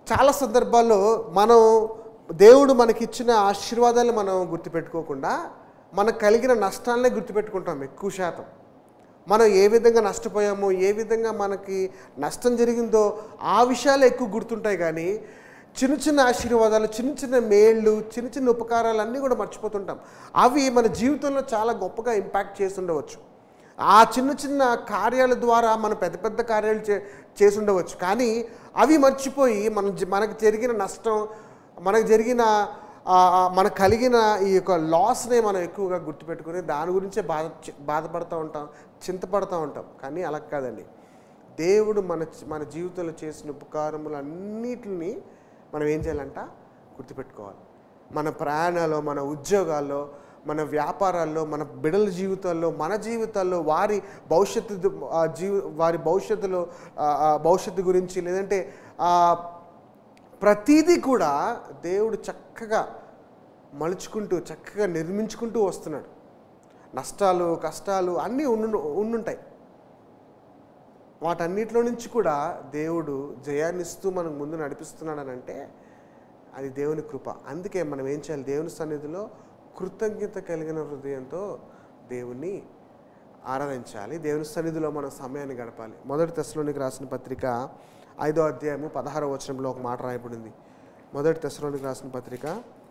చాలా సందర్భాల్లో మనం దేవుడు మనకిచ్చిన ఆశీర్వాదాలు మనం గుర్తుపెట్టుకోకుండా మనకు కలిగిన నష్టాలనే గుర్తుపెట్టుకుంటాం ఎక్కువ శాతం మనం ఏ విధంగా నష్టపోయామో ఏ విధంగా మనకి నష్టం జరిగిందో ఆ విషయాలు ఎక్కువ గుర్తుంటాయి కానీ చిన్న చిన్న ఆశీర్వాదాలు చిన్న చిన్న మేళ్ళు చిన్న చిన్న ఉపకారాలు అన్నీ కూడా మర్చిపోతుంటాం అవి మన జీవితంలో చాలా గొప్పగా ఇంపాక్ట్ చేసి ఉండవచ్చు ఆ చిన్న చిన్న కార్యాల ద్వారా మనం పెద్ద పెద్ద కార్యాలు చే చేసి ఉండవచ్చు కానీ అవి మర్చిపోయి మనం జ- మనకు జరిగిన నష్టం మనకు జరిగిన ఆ, ఆ, మనకు కలిగిన ఈ యొక్క లాస్నే మనం ఎక్కువగా గుర్తుపెట్టుకుని దాని గురించే బాధ చి- బాధపడుతూ ఉంటాం చింతపడుతూ ఉంటాం కానీ అలా కాదండి దేవుడు మన మన జీవితంలో చేసిన ఉపకారములన్నిటిని మనం ఏం చేయాలంట గుర్తుపెట్టుకోవాలి మన ప్రయాణాల్లో మన ఉద్యోగాల్లో మన వ్యాపారాల్లో మన బిడల జీవితాల్లో మన జీవితాల్లో వారి భవిష్యత్తు ఆ, జీవి వారి భవిష్యత్తులో ఆ, ఆ, భవిష్యత్తు గురించి లేదంటే ఆ, ప్రతిదీ కూడా దేవుడు చక్కగా మలుచుకుంటూ చక్కగా నిర్మించుకుంటూ వస్తున్నాడు నష్టాలు కష్టాలు అన్నీ ఉండు ఉండుంటాయి వాటన్నిటిలో నుంచి కూడా దేవుడు జయాన్ని ఇస్తూ మనకు ముందు నడిపిస్తున్నాడు అంటే అది దేవుని కృప అందుకే మనం ఏం చేయాలి దేవుని సన్నిధిలో కృతజ్ఞత కలిగిన హృదయంతో దేవుణ్ణి ఆరాధించాలి దేవుని సన్నిధిలో మన సమయాన్ని గడపాలి మొదటి తెశలోనికి రాసిన పత్రిక ఐదో అధ్యాయము పదహారో వచనంలో ఒక మాట రాయబడింది మొదటి తెశలోనికి రాసిన పత్రిక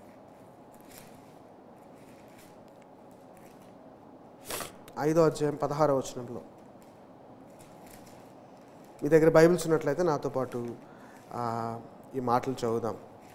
ఐదో అధ్యాయం పదహారో వచనంలో మీ దగ్గర బైబిల్స్ ఉన్నట్లయితే నాతో పాటు ఆ, ఈ మాటలు చదువుదాం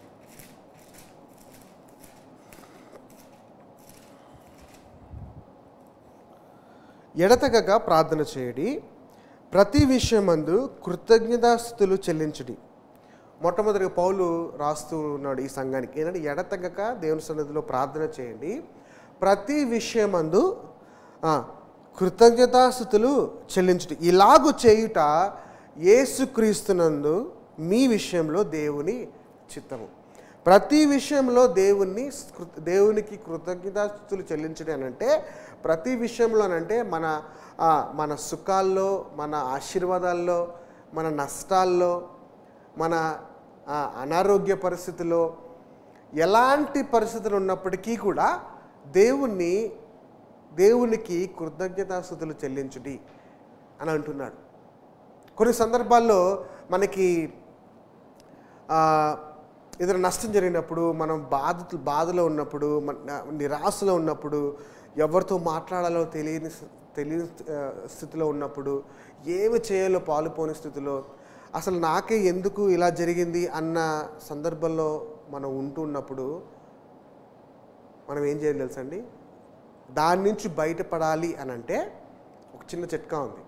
ఎడతెగక ప్రార్థన చేయడి ప్రతి విషయమందు కృతజ్ఞతాస్థుతులు చెల్లించుడి మొట్టమొదటిగా పౌలు రాస్తూ ఉన్నాడు ఈ సంఘానికి ఏంటంటే ఎడతెగక దేవుని సన్నిధిలో ప్రార్థన చేయండి ప్రతి విషయమందు ఆ, కృతజ్ఞతాస్థుతులు చెల్లించుడి ఇలాగు చేయుట యేసుక్రీస్తునందు మీ విషయంలో దేవుని చిత్తము ప్రతి విషయంలో దేవుణ్ణి కృ- దేవునికి కృతజ్ఞతాస్తుతులు చెల్లించడం అని అంటే ప్రతి విషయంలోనంటే మన ఆ, మన సుఖాల్లో మన ఆశీర్వాదాల్లో మన నష్టాల్లో మన ఆ, అనారోగ్య పరిస్థితుల్లో ఎలాంటి పరిస్థితులు ఉన్నప్పటికీ కూడా దేవుణ్ణి దేవునికి కృతజ్ఞతాస్థుతులు చెల్లించుడి అని అంటున్నాడు కొన్ని సందర్భాల్లో మనకి ఆ, ఏదైనా నష్టం జరిగినప్పుడు మనం బాధ బాధలో ఉన్నప్పుడు మన నిరాశలో ఉన్నప్పుడు ఎవరితో మాట్లాడాలో తెలియని స్థి- తెలియని ఆ, స్థితిలో ఉన్నప్పుడు ఏమి చేయాలో పాలుపోని స్థితిలో అసలు నాకే ఎందుకు ఇలా జరిగింది అన్న సందర్భంలో మనం ఉంటూ ఉన్నప్పుడు మనం ఏం చేయాలి తెలుసండి దాని నుంచి బయటపడాలి అని అంటే ఒక చిన్న చిట్కా ఉంది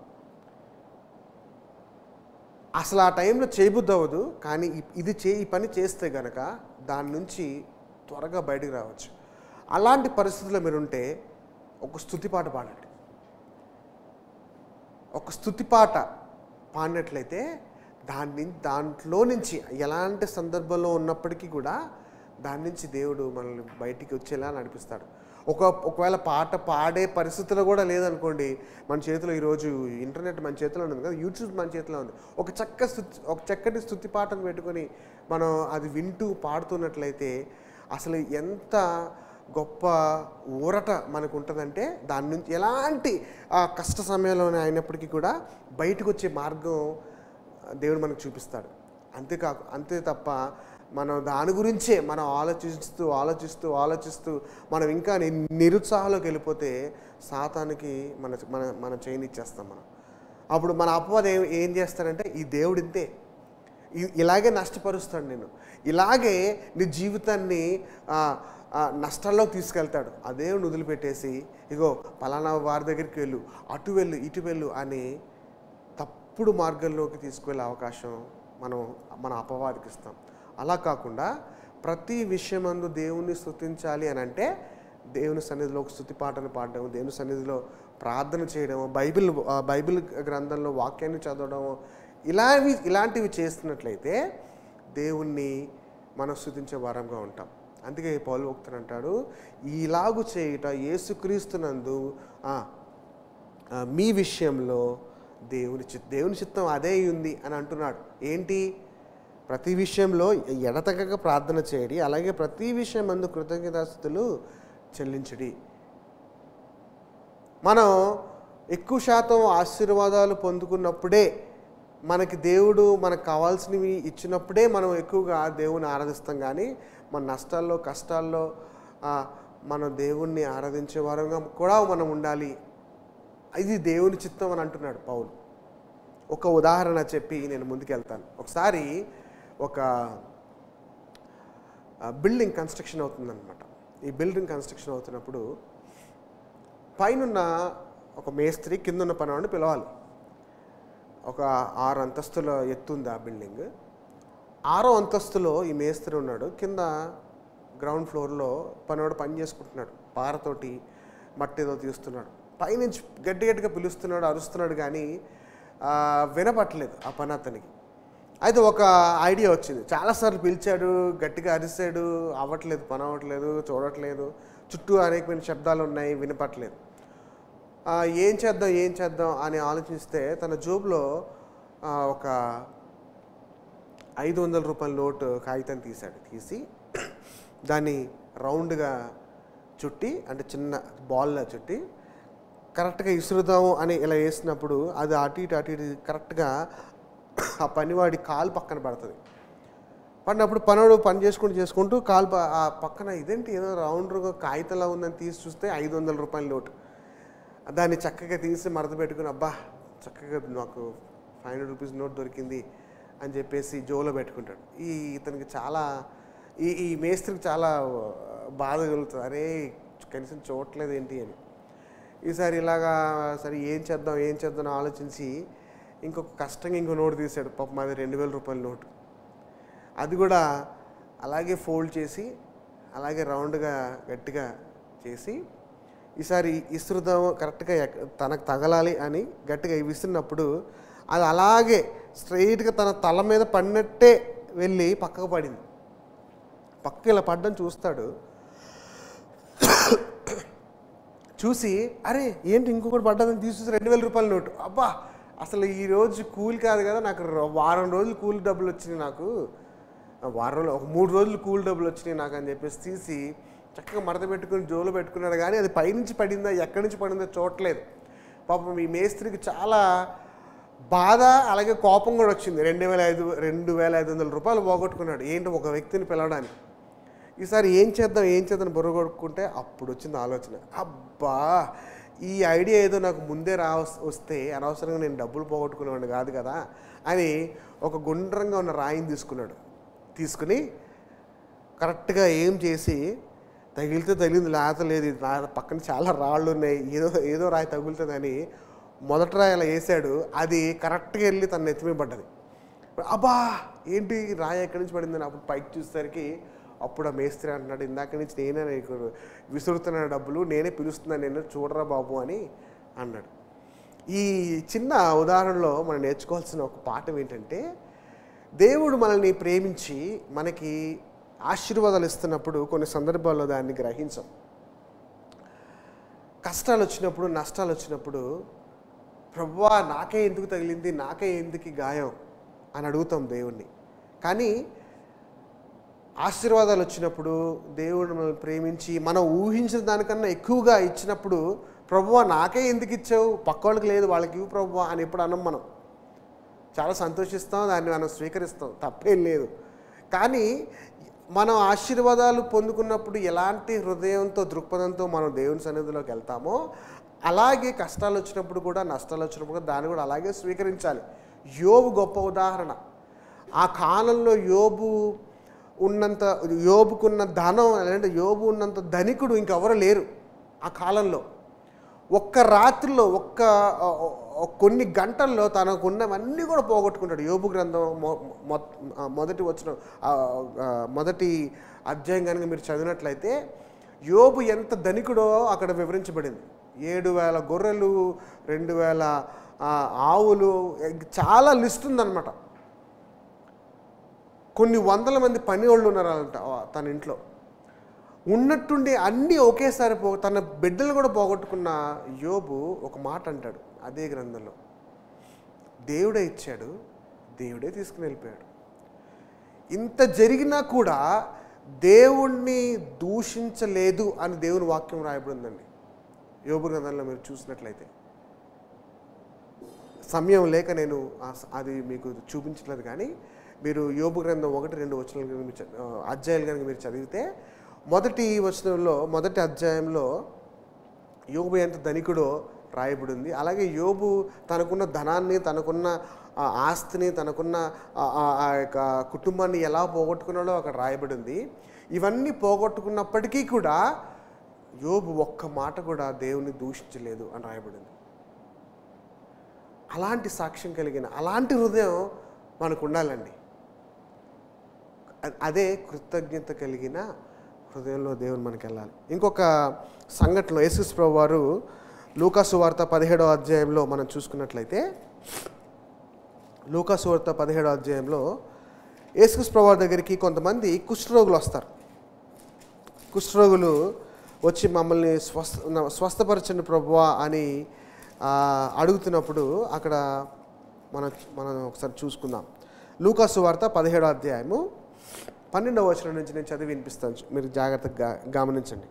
అసలు ఆ టైంలో చేయబుద్ధి అవ్వదు కానీ ఇ- ఇది చే ఈ పని చేస్తే గనక దాని నుంచి త్వరగా బయటకు రావచ్చు అలాంటి పరిస్థితుల్లో మీరుంటే ఒక స్థుతి పాట పాడండి ఒక స్థుతి పాట పాడినట్లయితే దాని దాంట్లో నుంచి ఎలాంటి సందర్భంలో ఉన్నప్పటికీ కూడా దాని నుంచి దేవుడు మనల్ని బయటికి వచ్చేలా నడిపిస్తాడు ఒక ఒకవేళ పాట పాడే పరిస్థితిలో కూడా లేదనుకోండి మన చేతిలో ఈరోజు ఇంటర్నెట్ మన చేతిలో ఉంది కదా యూట్యూబ్ మన చేతిలో ఉంది ఒక చక్క స్థుతి ఒక చక్కటి స్థుతి పాటను పెట్టుకొని మనం అది వింటూ పాడుతున్నట్లయితే అసలు ఎంత గొప్ప ఊరట మనకు ఉంటుందంటే దాని నుంచి ఎలాంటి ఆ కష్ట సమయంలోనే అయినప్పటికీ కూడా బయటకు వచ్చే మార్గం దేవుడు మనకు చూపిస్తాడు అంతేకాకు అంతే తప్ప మనం దాని గురించే మనం ఆలోచిస్తూ ఆలోచిస్తూ ఆలోచిస్తూ మనం ఇంకా ని- నిరుత్సాహంలోకి వెళ్ళిపోతే సాతానికి మన మన మన చైన్ ఇచ్చేస్తాం మనం అప్పుడు మన అపవాదం ఏం ఏం చేస్తాడంటే ఈ దేవుడు ఇంతే ఇ- ఇలాగే నష్టపరుస్తాడు నేను ఇలాగే నీ జీవితాన్ని ఆ, ఆ, నష్టాల్లోకి తీసుకెళ్తాడు ఆ దేవుని వదిలిపెట్టేసి ఇగో పలానా వారి దగ్గరికి వెళ్ళు అటు వెళ్ళు ఇటు వెళ్ళు అని తప్పుడు మార్గంలోకి తీసుకువెళ్ళే అవకాశం మనం మన అపవాదికి ఇస్తాం అలా కాకుండా ప్రతి విషయమందు దేవుణ్ణి స్తుతించాలి అని అంటే దేవుని సన్నిధిలో ఒక స్థుతి పాటను పాడడం దేవుని సన్నిధిలో ప్రార్థన చేయడం బైబిల్ ఆ, బైబిల్ గ్రంథంలో వాక్యాన్ని చదవడం ఇలావి ఇలాంటివి చేస్తున్నట్లయితే దేవుణ్ణి మనం స్థుతించే వారంగా ఉంటాం అందుకే పౌలు భక్తుడు అంటాడు ఇలాగు చేయుట యేసుక్రీస్తునందు ఆ, ఆ, మీ విషయంలో దేవుని చిత్తం దేవుని చిత్తం అదే ఉంది అని అంటున్నాడు ఏంటి ప్రతి విషయంలో ఎడతెగక ప్రార్థన చేయడి అలాగే ప్రతి విషయం అందు కృతజ్ఞతాస్థుతులు చెల్లించడి మనం ఎక్కువ శాతం ఆశీర్వాదాలు పొందుకున్నప్పుడే మనకి దేవుడు మనకు కావాల్సినవి ఇచ్చినప్పుడే మనం ఎక్కువగా దేవుని ఆరాధిస్తాం కానీ మన నష్టాల్లో కష్టాల్లో ఆ, మనం దేవుణ్ణి ఆరాధించే వారంగా కూడా మనం ఉండాలి ఇది దేవుని చిత్తం అని అంటున్నాడు పౌలు ఒక ఉదాహరణ చెప్పి నేను ముందుకెళ్తాను ఒకసారి ఒక ఆ, బిల్డింగ్ కన్స్ట్రక్షన్ అవుతుందన్నమాట ఈ బిల్డింగ్ కన్స్ట్రక్షన్ అవుతున్నప్పుడు పైనున్న ఒక మేస్త్రి కిందున్న పనివాడిని పిలవాలి ఒక ఆరు అంతస్తుల ఎత్తుంది ఆ బిల్డింగ్ ఆరో అంతస్తులో ఈ మేస్త్రి ఉన్నాడు కింద గ్రౌండ్ ఫ్లోర్లో పనివాడు పని చేసుకుంటున్నాడు పారతోటి మట్టి ఏదో తీస్తున్నాడు పైనుంచి గట్టి గట్టిగా పిలుస్తున్నాడు అరుస్తున్నాడు కానీ ఆ, వినపట్టలేదు ఆ పని అతనికి అయితే ఒక ఐడియా వచ్చింది చాలాసార్లు పిలిచాడు గట్టిగా అరిశాడు అవ్వట్లేదు పని అవ్వట్లేదు చూడట్లేదు చుట్టూ అనేకమైన శబ్దాలు ఉన్నాయి వినపట్లేదు ఆ, ఏం చేద్దాం ఏం చేద్దాం అని ఆలోచిస్తే తన జోబులో ఆ, ఒక ఐదు వందల రూపాయల నోటు కాగితం తీశాడు తీసి దాన్ని రౌండ్గా చుట్టి అంటే చిన్న బాల్లా చుట్టి కరెక్ట్గా ఇసురుదాము అని ఇలా వేసినప్పుడు అది అటు ఇటు అటు ఇటు కరెక్ట్గా ఆ పనివాడి కాలు పక్కన పడుతుంది పడినప్పుడు పనుడు పని చేసుకుంటూ చేసుకుంటూ కాలు ప- ఆ పక్కన ఇదేంటి ఏదో రౌండ్గా కాగితంలా ఉందని తీసి చూస్తే ఐదు వందల రూపాయల నోటు దాన్ని చక్కగా తీసి మడత పెట్టుకుని అబ్బా చక్కగా నాకు ఫైవ్ హండ్రెడ్ రూపీస్ నోట్ దొరికింది అని చెప్పేసి జోలో పెట్టుకుంటాడు ఈ ఇతనికి చాలా ఈ ఈ మేస్త్రికి చాలా బాధ కలుగుతుంది అరే కనీసం చూడట్లేదు ఏంటి అని ఈసారి ఇలాగా సరే ఏం చేద్దాం ఏం చేద్దాం అని ఆలోచించి ఇంకొక కష్టంగా ఇంకో నోటు తీశాడు పాపం అది రెండు వేల రూపాయల నోటు అది కూడా అలాగే ఫోల్డ్ చేసి అలాగే రౌండ్గా గట్టిగా చేసి ఈసారి ఇసురుదాం కరెక్ట్గా ఎక్క- తనకు తగలాలి అని గట్టిగా విసిరినప్పుడు అది అలాగే స్ట్రైట్గా తన తల మీద పడినట్టే వెళ్ళి పక్కకు పడింది పక్కకి ఇలా పడ్డం చూస్తాడు చూసి అరే ఏంటి ఇంకొకటి పడ్డదని తీసి రెండు వేల రూపాయల నోటు అబ్బా అసలు ఈ రోజు కూలి కాదు కదా నాకు ర- వారం రోజులు కూలి డబ్బులు వచ్చినాయి నాకు ఆ వారం రోజులు ఒక మూడు రోజులు కూలి డబ్బులు వచ్చినాయి నాకు అని చెప్పేసి తీసి చక్కగా మడత పెట్టుకుని జోలో పెట్టుకున్నాడు కానీ అది పైనుంచి పడిందా ఎక్కడి నుంచి పడిందో చూడట్లేదు పాపం ఈ మేస్త్రికి చాలా బాధ అలాగే కోపం కూడా వచ్చింది రెండు వేల ఐదు రెండు వేల ఐదు వందల రూపాయలు పోగొట్టుకున్నాడు ఏంటి ఒక వ్యక్తిని పిలవడానికి ఈసారి ఏం చేద్దాం ఏం చేద్దాం బుర్ర కొట్టుకుంటే అప్పుడు వచ్చింది ఆలోచన అబ్బా ఈ ఐడియా ఏదో నాకు ముందే రా వస్తే అనవసరంగా నేను డబ్బులు పోగొట్టుకునేవాడిని కాదు కదా అని ఒక గుండ్రంగా ఉన్న రాయిని తీసుకున్నాడు తీసుకుని కరెక్ట్గా ఏం చేసి తగిలితే తగిలింది లేత లేదు ఇది నా పక్కన చాలా రాళ్ళు ఉన్నాయి ఏదో ఏదో రాయి తగులుతుందని మొదటి రాయి అలా వేసాడు అది కరెక్ట్గా వెళ్ళి తన నెత్తిమీ పడ్డది అబ్బా ఏంటి రాయి ఎక్కడి నుంచి పడిందని అప్పుడు పైకి చూసేసరికి అప్పుడు ఆ మేస్త్రి అంటున్నాడు ఇందాక నుంచి నేనే నీకు విసురుతున్న డబ్బులు నేనే పిలుస్తున్నాను నేను చూడరా బాబు అని అన్నాడు ఈ చిన్న ఉదాహరణలో మనం నేర్చుకోవాల్సిన ఒక పాఠం ఏంటంటే దేవుడు మనల్ని ప్రేమించి మనకి ఆశీర్వాదాలు ఇస్తున్నప్పుడు కొన్ని సందర్భాల్లో దాన్ని గ్రహించం కష్టాలు వచ్చినప్పుడు నష్టాలు వచ్చినప్పుడు ప్రభువా నాకే ఎందుకు తగిలింది నాకే ఎందుకు ఈ గాయం అని అడుగుతాం దేవుణ్ణి కానీ ఆశీర్వాదాలు వచ్చినప్పుడు దేవుడు మనల్ని ప్రేమించి మనం ఊహించిన దానికన్నా ఎక్కువగా ఇచ్చినప్పుడు ప్రభువా నాకే ఎందుకు ఇచ్చావు పక్క వాళ్ళకి లేదు వాళ్ళకి ఇవ్వు ప్రభువా అని ఎప్పుడు అనం మనం చాలా సంతోషిస్తాం దాన్ని మనం స్వీకరిస్తాం తప్పేం లేదు కానీ మనం ఆశీర్వాదాలు పొందుకున్నప్పుడు ఎలాంటి హృదయంతో దృక్పథంతో మనం దేవుని సన్నిధిలోకి వెళ్తామో అలాగే కష్టాలు వచ్చినప్పుడు కూడా నష్టాలు వచ్చినప్పుడు కూడా దాన్ని కూడా అలాగే స్వీకరించాలి యోబు గొప్ప ఉదాహరణ ఆ కాలంలో యోబు ఉన్నంత యోబుకున్న ధనం అంటే యోబు ఉన్నంత ధనికుడు ఇంకెవరు లేరు ఆ కాలంలో ఒక్క రాత్రిలో ఒక్క ఆ, ఆ, కొన్ని గంటల్లో తనకున్నవన్నీ కూడా పోగొట్టుకుంటాడు యోబు గ్రంథం మొ- మొ- ఆ, మొదటి వచ్చిన ఆ, ఆ, మొదటి అధ్యాయం కనుక మీరు చదివినట్లయితే యోబు ఎంత ధనికుడో అక్కడ వివరించబడింది ఏడు వేల గొర్రెలు రెండు వేల ఆ, ఆవులు చాలా లిస్ట్ ఉందన్నమాట కొన్ని వందల మంది పని వాళ్ళు ఉన్నారంట ఆ, తన ఇంట్లో ఉన్నట్టుండి అన్నీ ఒకేసారి పో తన బిడ్డలు కూడా పోగొట్టుకున్న యోబు ఒక మాట అంటాడు అదే గ్రంథంలో దేవుడే ఇచ్చాడు దేవుడే తీసుకుని వెళ్ళిపోయాడు ఇంత జరిగినా కూడా దేవుణ్ణి దూషించలేదు అని దేవుని వాక్యం రాయబడిందండి యోబు గ్రంథంలో మీరు చూసినట్లయితే సమయం లేక నేను ఆ స- అది మీకు చూపించట్లేదు కానీ మీరు యోబు గ్రంథం ఒకటి రెండు వచనాలు కనుక మీరు చ- ఆ, అధ్యాయాలు కనుక మీరు చదివితే మొదటి వచనంలో మొదటి అధ్యాయంలో యోబు ఎంత ధనికుడో రాయబడింది అలాగే యోబు తనకున్న ధనాన్ని తనకున్న ఆ ఆస్తిని తనకున్న ఆ- ఆ- ఆ యొక్క కుటుంబాన్ని ఎలా పోగొట్టుకున్నాడో అక్కడ రాయబడింది ఇవన్నీ పోగొట్టుకున్నప్పటికీ కూడా యోబు ఒక్క మాట కూడా దేవుని దూషించలేదు అని రాయబడింది అలాంటి సాక్ష్యం కలిగిన అలాంటి హృదయం మనకు ఉండాలండి అ- అదే కృతజ్ఞత కలిగిన హృదయంలో దేవుని మనకి వెళ్ళాలి ఇంకొక సంఘటనలో యేసుస్ ప్రభు వారు లూకాసు వార్త పదిహేడవ అధ్యాయంలో మనం చూసుకున్నట్లయితే లూకాసు వార్త పదిహేడవ అధ్యాయంలో యేసుస్ ప్రభు వారి దగ్గరికి కొంతమంది కుష్ఠరోగులు వస్తారు కుష్ఠరోగులు వచ్చి మమ్మల్ని స్వస్థ న- స్వస్థపరచండి ప్రభువా అని ఆ, అడుగుతున్నప్పుడు అక్కడ మనం మనం ఒకసారి చూసుకుందాం లూకాసు వార్త పదిహేడో అధ్యాయము పన్నెండవ వచనం నుంచి నేను చదివి వినిపిస్తాను మీరు జాగ్రత్తగా గా- గమనించండి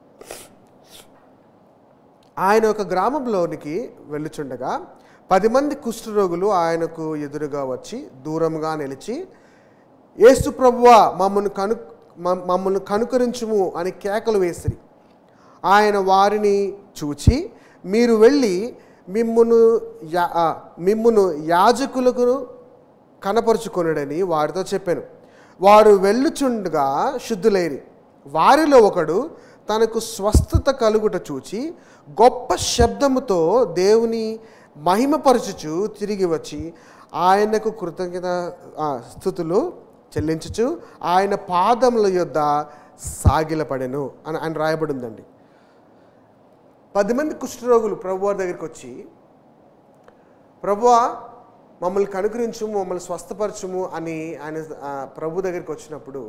ఆయన ఒక గ్రామంలోనికి వెళ్ళుచుండగా పది మంది కుష్ఠరోగులు ఆయనకు ఎదురుగా వచ్చి దూరంగా నిలిచి యేసు ప్రభువా మమ్మల్ని కను మమ్- మమ్మల్ని కనుకరించుము అని కేకలు వేసిరి ఆయన వారిని చూచి మీరు వెళ్ళి మిమ్మును యా ఆ, మిమ్మును యాజకులకు కనపరుచుకొనుడని వారితో చెప్పాను వారు వెళ్ళుచుండగా శుద్ధులైరి వారిలో ఒకడు తనకు స్వస్థత కలుగుట చూచి గొప్ప శబ్దముతో దేవుని మహిమపరచుచు తిరిగి వచ్చి ఆయనకు కృతజ్ఞత ఆ, స్థుతులు చెల్లించుచు ఆయన పాదముల యొద్ద సాగిలపడెను అని ఆయన రాయబడి ఉందండి పది మంది కుష్ఠరోగులు ప్రభువారి దగ్గరికి వచ్చి ప్రభువా మమ్మల్ని కనుకరించుము మమ్మల్ని స్వస్థపరచుము అని ఆయన ఆ, ప్రభు దగ్గరికి వచ్చినప్పుడు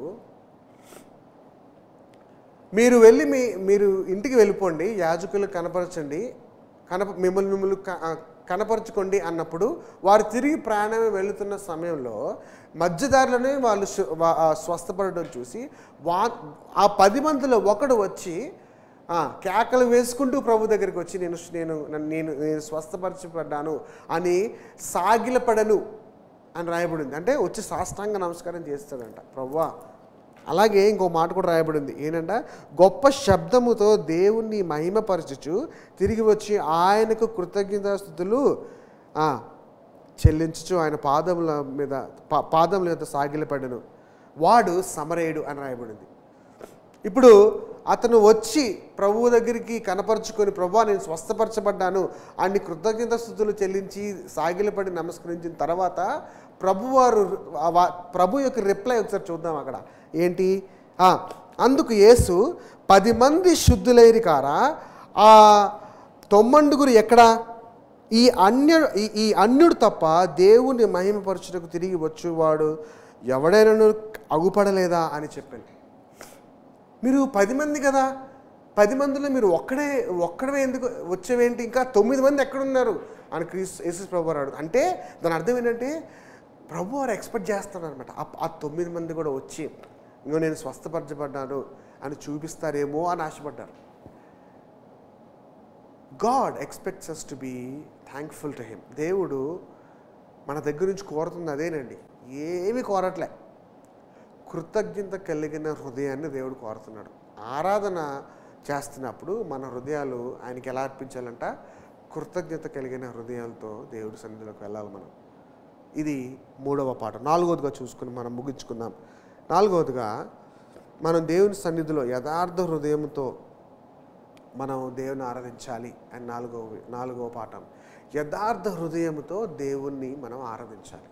మీరు వెళ్ళి మీ మీరు ఇంటికి వెళ్ళిపోండి యాజకులు కనపరచండి కనప మిమ్మల్ని మిమ్మల్ని క- ఆ, కనపరచుకోండి అన్నప్పుడు వారు తిరిగి ప్రయాణమే వెళుతున్న సమయంలో మధ్యదారిలోనే వాళ్ళు సు- వా- ఆ, స్వస్థపడడం చూసి వా ఆ పది మందిలో ఒకడు వచ్చి ఆ, కేకలు వేసుకుంటూ ప్రభు దగ్గరికి వచ్చి నేను నేను నన్ను- నేను నేను స్వస్థపరచబడ్డాను అని సాగిలపడను అని రాయబడింది అంటే వచ్చి సాష్టాంగ నమస్కారం చేస్తాడంట ప్రభువా అలాగే ఇంకో మాట కూడా రాయబడింది ఏంటంట గొప్ప శబ్దముతో దేవుణ్ణి మహిమపరచుచు తిరిగి వచ్చి ఆయనకు కృతజ్ఞతాస్థుతులు ఆ, చెల్లించుచు ఆయన పాదముల మీద పా- పాదముల మీద సాగిలపడను వాడు సమరయుడు అని రాయబడింది ఇప్పుడు అతను వచ్చి ప్రభువు దగ్గరికి కనపరుచుకొని ప్రభు నేను స్వస్థపరచబడ్డాను అన్ని కృతజ్ఞత స్థుతులు చెల్లించి సాగిలపడి నమస్కరించిన తర్వాత ప్రభువారు ఆ వా- ప్రభు యొక్క రిప్లై ఒకసారి చూద్దాం అక్కడ ఏంటి ఆ, అందుకు యేసు పది మంది శుద్ధులైరి కారా ఆ తొమ్మండుగురు ఎక్కడా ఈ అన్య ఈ- ఈ అన్యుడు తప్ప దేవుని మహిమపరచుటకు తిరిగి వచ్చేవాడు ఎవడైనా అగుపడలేదా అని చెప్పాను మీరు పది మంది కదా పది మందిలో మీరు ఒక్కడే ఒక్కడే ఎందుకు వచ్చేవేంటి ఇంకా తొమ్మిది మంది ఎక్కడున్నారు అని క్రీస్ యేసు ప్రభు వారు అడుగు అంటే దాని అర్థం ఏంటంటే ప్రభు వారు ఎక్స్పెక్ట్ చేస్తారు అనమాట ఆ తొమ్మిది మంది కూడా వచ్చి ఇంకో నేను స్వస్థపరచబడ్డాను అని చూపిస్తారేమో అని ఆశపడ్డారు God expects us to be thankful to him దేవుడు మన దగ్గర నుంచి కోరుతుంది అదేనండి ఏమీ కోరట్లే కృతజ్ఞత కలిగిన హృదయాన్ని దేవుడు కోరుతున్నాడు ఆరాధన చేస్తున్నప్పుడు మన హృదయాలు ఆయనకి ఎలా అర్పించాలంట కృతజ్ఞత కలిగిన హృదయాలతో దేవుడి సన్నిధిలోకి వెళ్ళాలి మనం ఇది మూడవ పాట నాలుగవదిగా చూసుకుని మనం ముగించుకుందాం నాలుగవదిగా మనం దేవుని సన్నిధిలో యథార్థ హృదయంతో మనం దేవుని ఆరాధించాలి అని నాలుగవ నాలుగవ పాఠం యథార్థ హృదయంతో దేవుణ్ణి మనం ఆరాధించాలి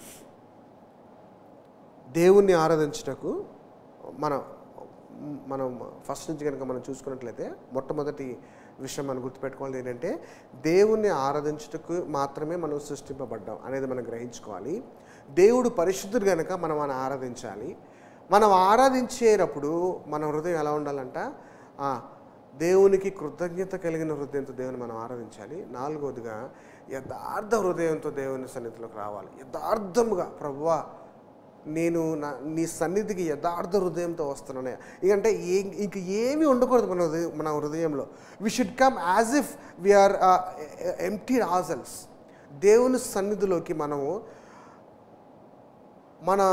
దేవుణ్ణి ఆరాధించుటకు మనం మనం ఫస్ట్ నుంచి కనుక మనం చూసుకున్నట్లయితే మొట్టమొదటి విషయం మనం గుర్తుపెట్టుకోవాలి ఏంటంటే దేవుణ్ణి ఆరాధించుటకు మాత్రమే మనం సృష్టింపబడ్డాం అనేది మనం గ్రహించుకోవాలి దేవుడు పరిశుద్ధుడు కనుక మనం ఆయన ఆరాధించాలి మనం ఆరాధించేటప్పుడు మన హృదయం ఎలా ఉండాలంట ఆ, దేవునికి కృతజ్ఞత కలిగిన హృదయంతో దేవుని మనం ఆరాధించాలి నాలుగవదిగా యథార్థ హృదయంతో దేవుని సన్నిధిలోకి రావాలి యథార్థముగా ప్రభువా నేను నా నీ సన్నిధికి యథార్థ హృదయంతో వస్తున్నాను ఎందుకంటే ఏ ఇంక ఏమీ ఉండకూడదు మన హృదయం మన హృదయంలో we should come as if we are empty vessels దేవుని సన్నిధిలోకి మనము మన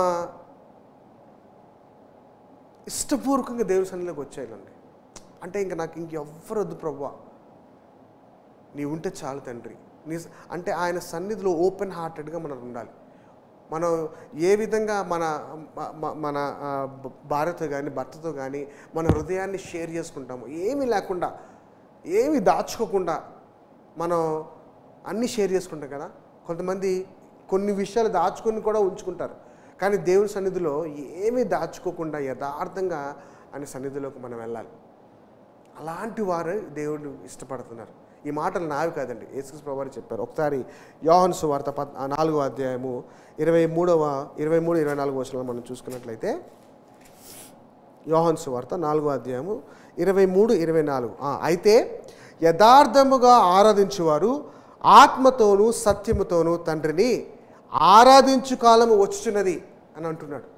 ఇష్టపూర్వకంగా దేవుని సన్నిధిలోకి వచ్చేయాలండి అంటే ఇంకా నాకు ఇంకెవ్వరు వద్దు ప్రభా నీ ఉంటే చాలు తండ్రి నీ అంటే ఆయన సన్నిధిలో ఓపెన్ హార్టెడ్గా మనం ఉండాలి మనం ఏ విధంగా మన మ- మ- మన ఆ, భ- భార్యతో కానీ భర్తతో కానీ మన హృదయాన్ని షేర్ చేసుకుంటాము ఏమీ లేకుండా ఏమీ దాచుకోకుండా మనం అన్నీ షేర్ చేసుకుంటాం కదా కొంతమంది కొన్ని విషయాలు దాచుకొని కూడా ఉంచుకుంటారు కానీ దేవుని సన్నిధిలో ఏమీ దాచుకోకుండా యథార్థంగా ఆయన సన్నిధిలోకి మనం వెళ్ళాలి అలాంటి వారు దేవుడు ఇష్టపడుతున్నారు ఈ మాటలు నావి కాదండి యేసుక్రీస్తు ప్రభు వారు చెప్పారు ఒకసారి యోహన్ సువార్త పద్ ఆ నాలుగో అధ్యాయము ఇరవై మూడవ ఇరవై మూడు ఇరవై నాలుగు వచనంలో మనం చూసుకున్నట్లయితే యోహన్ సువార్త నాలుగో అధ్యాయము ఇరవై మూడు ఇరవై నాలుగు ఆ, అయితే యథార్థముగా ఆరాధించువారు ఆత్మతోనూ సత్యముతోనూ తండ్రిని ఆరాధించు కాలము వచ్చుచున్నది అని అంటున్నాడు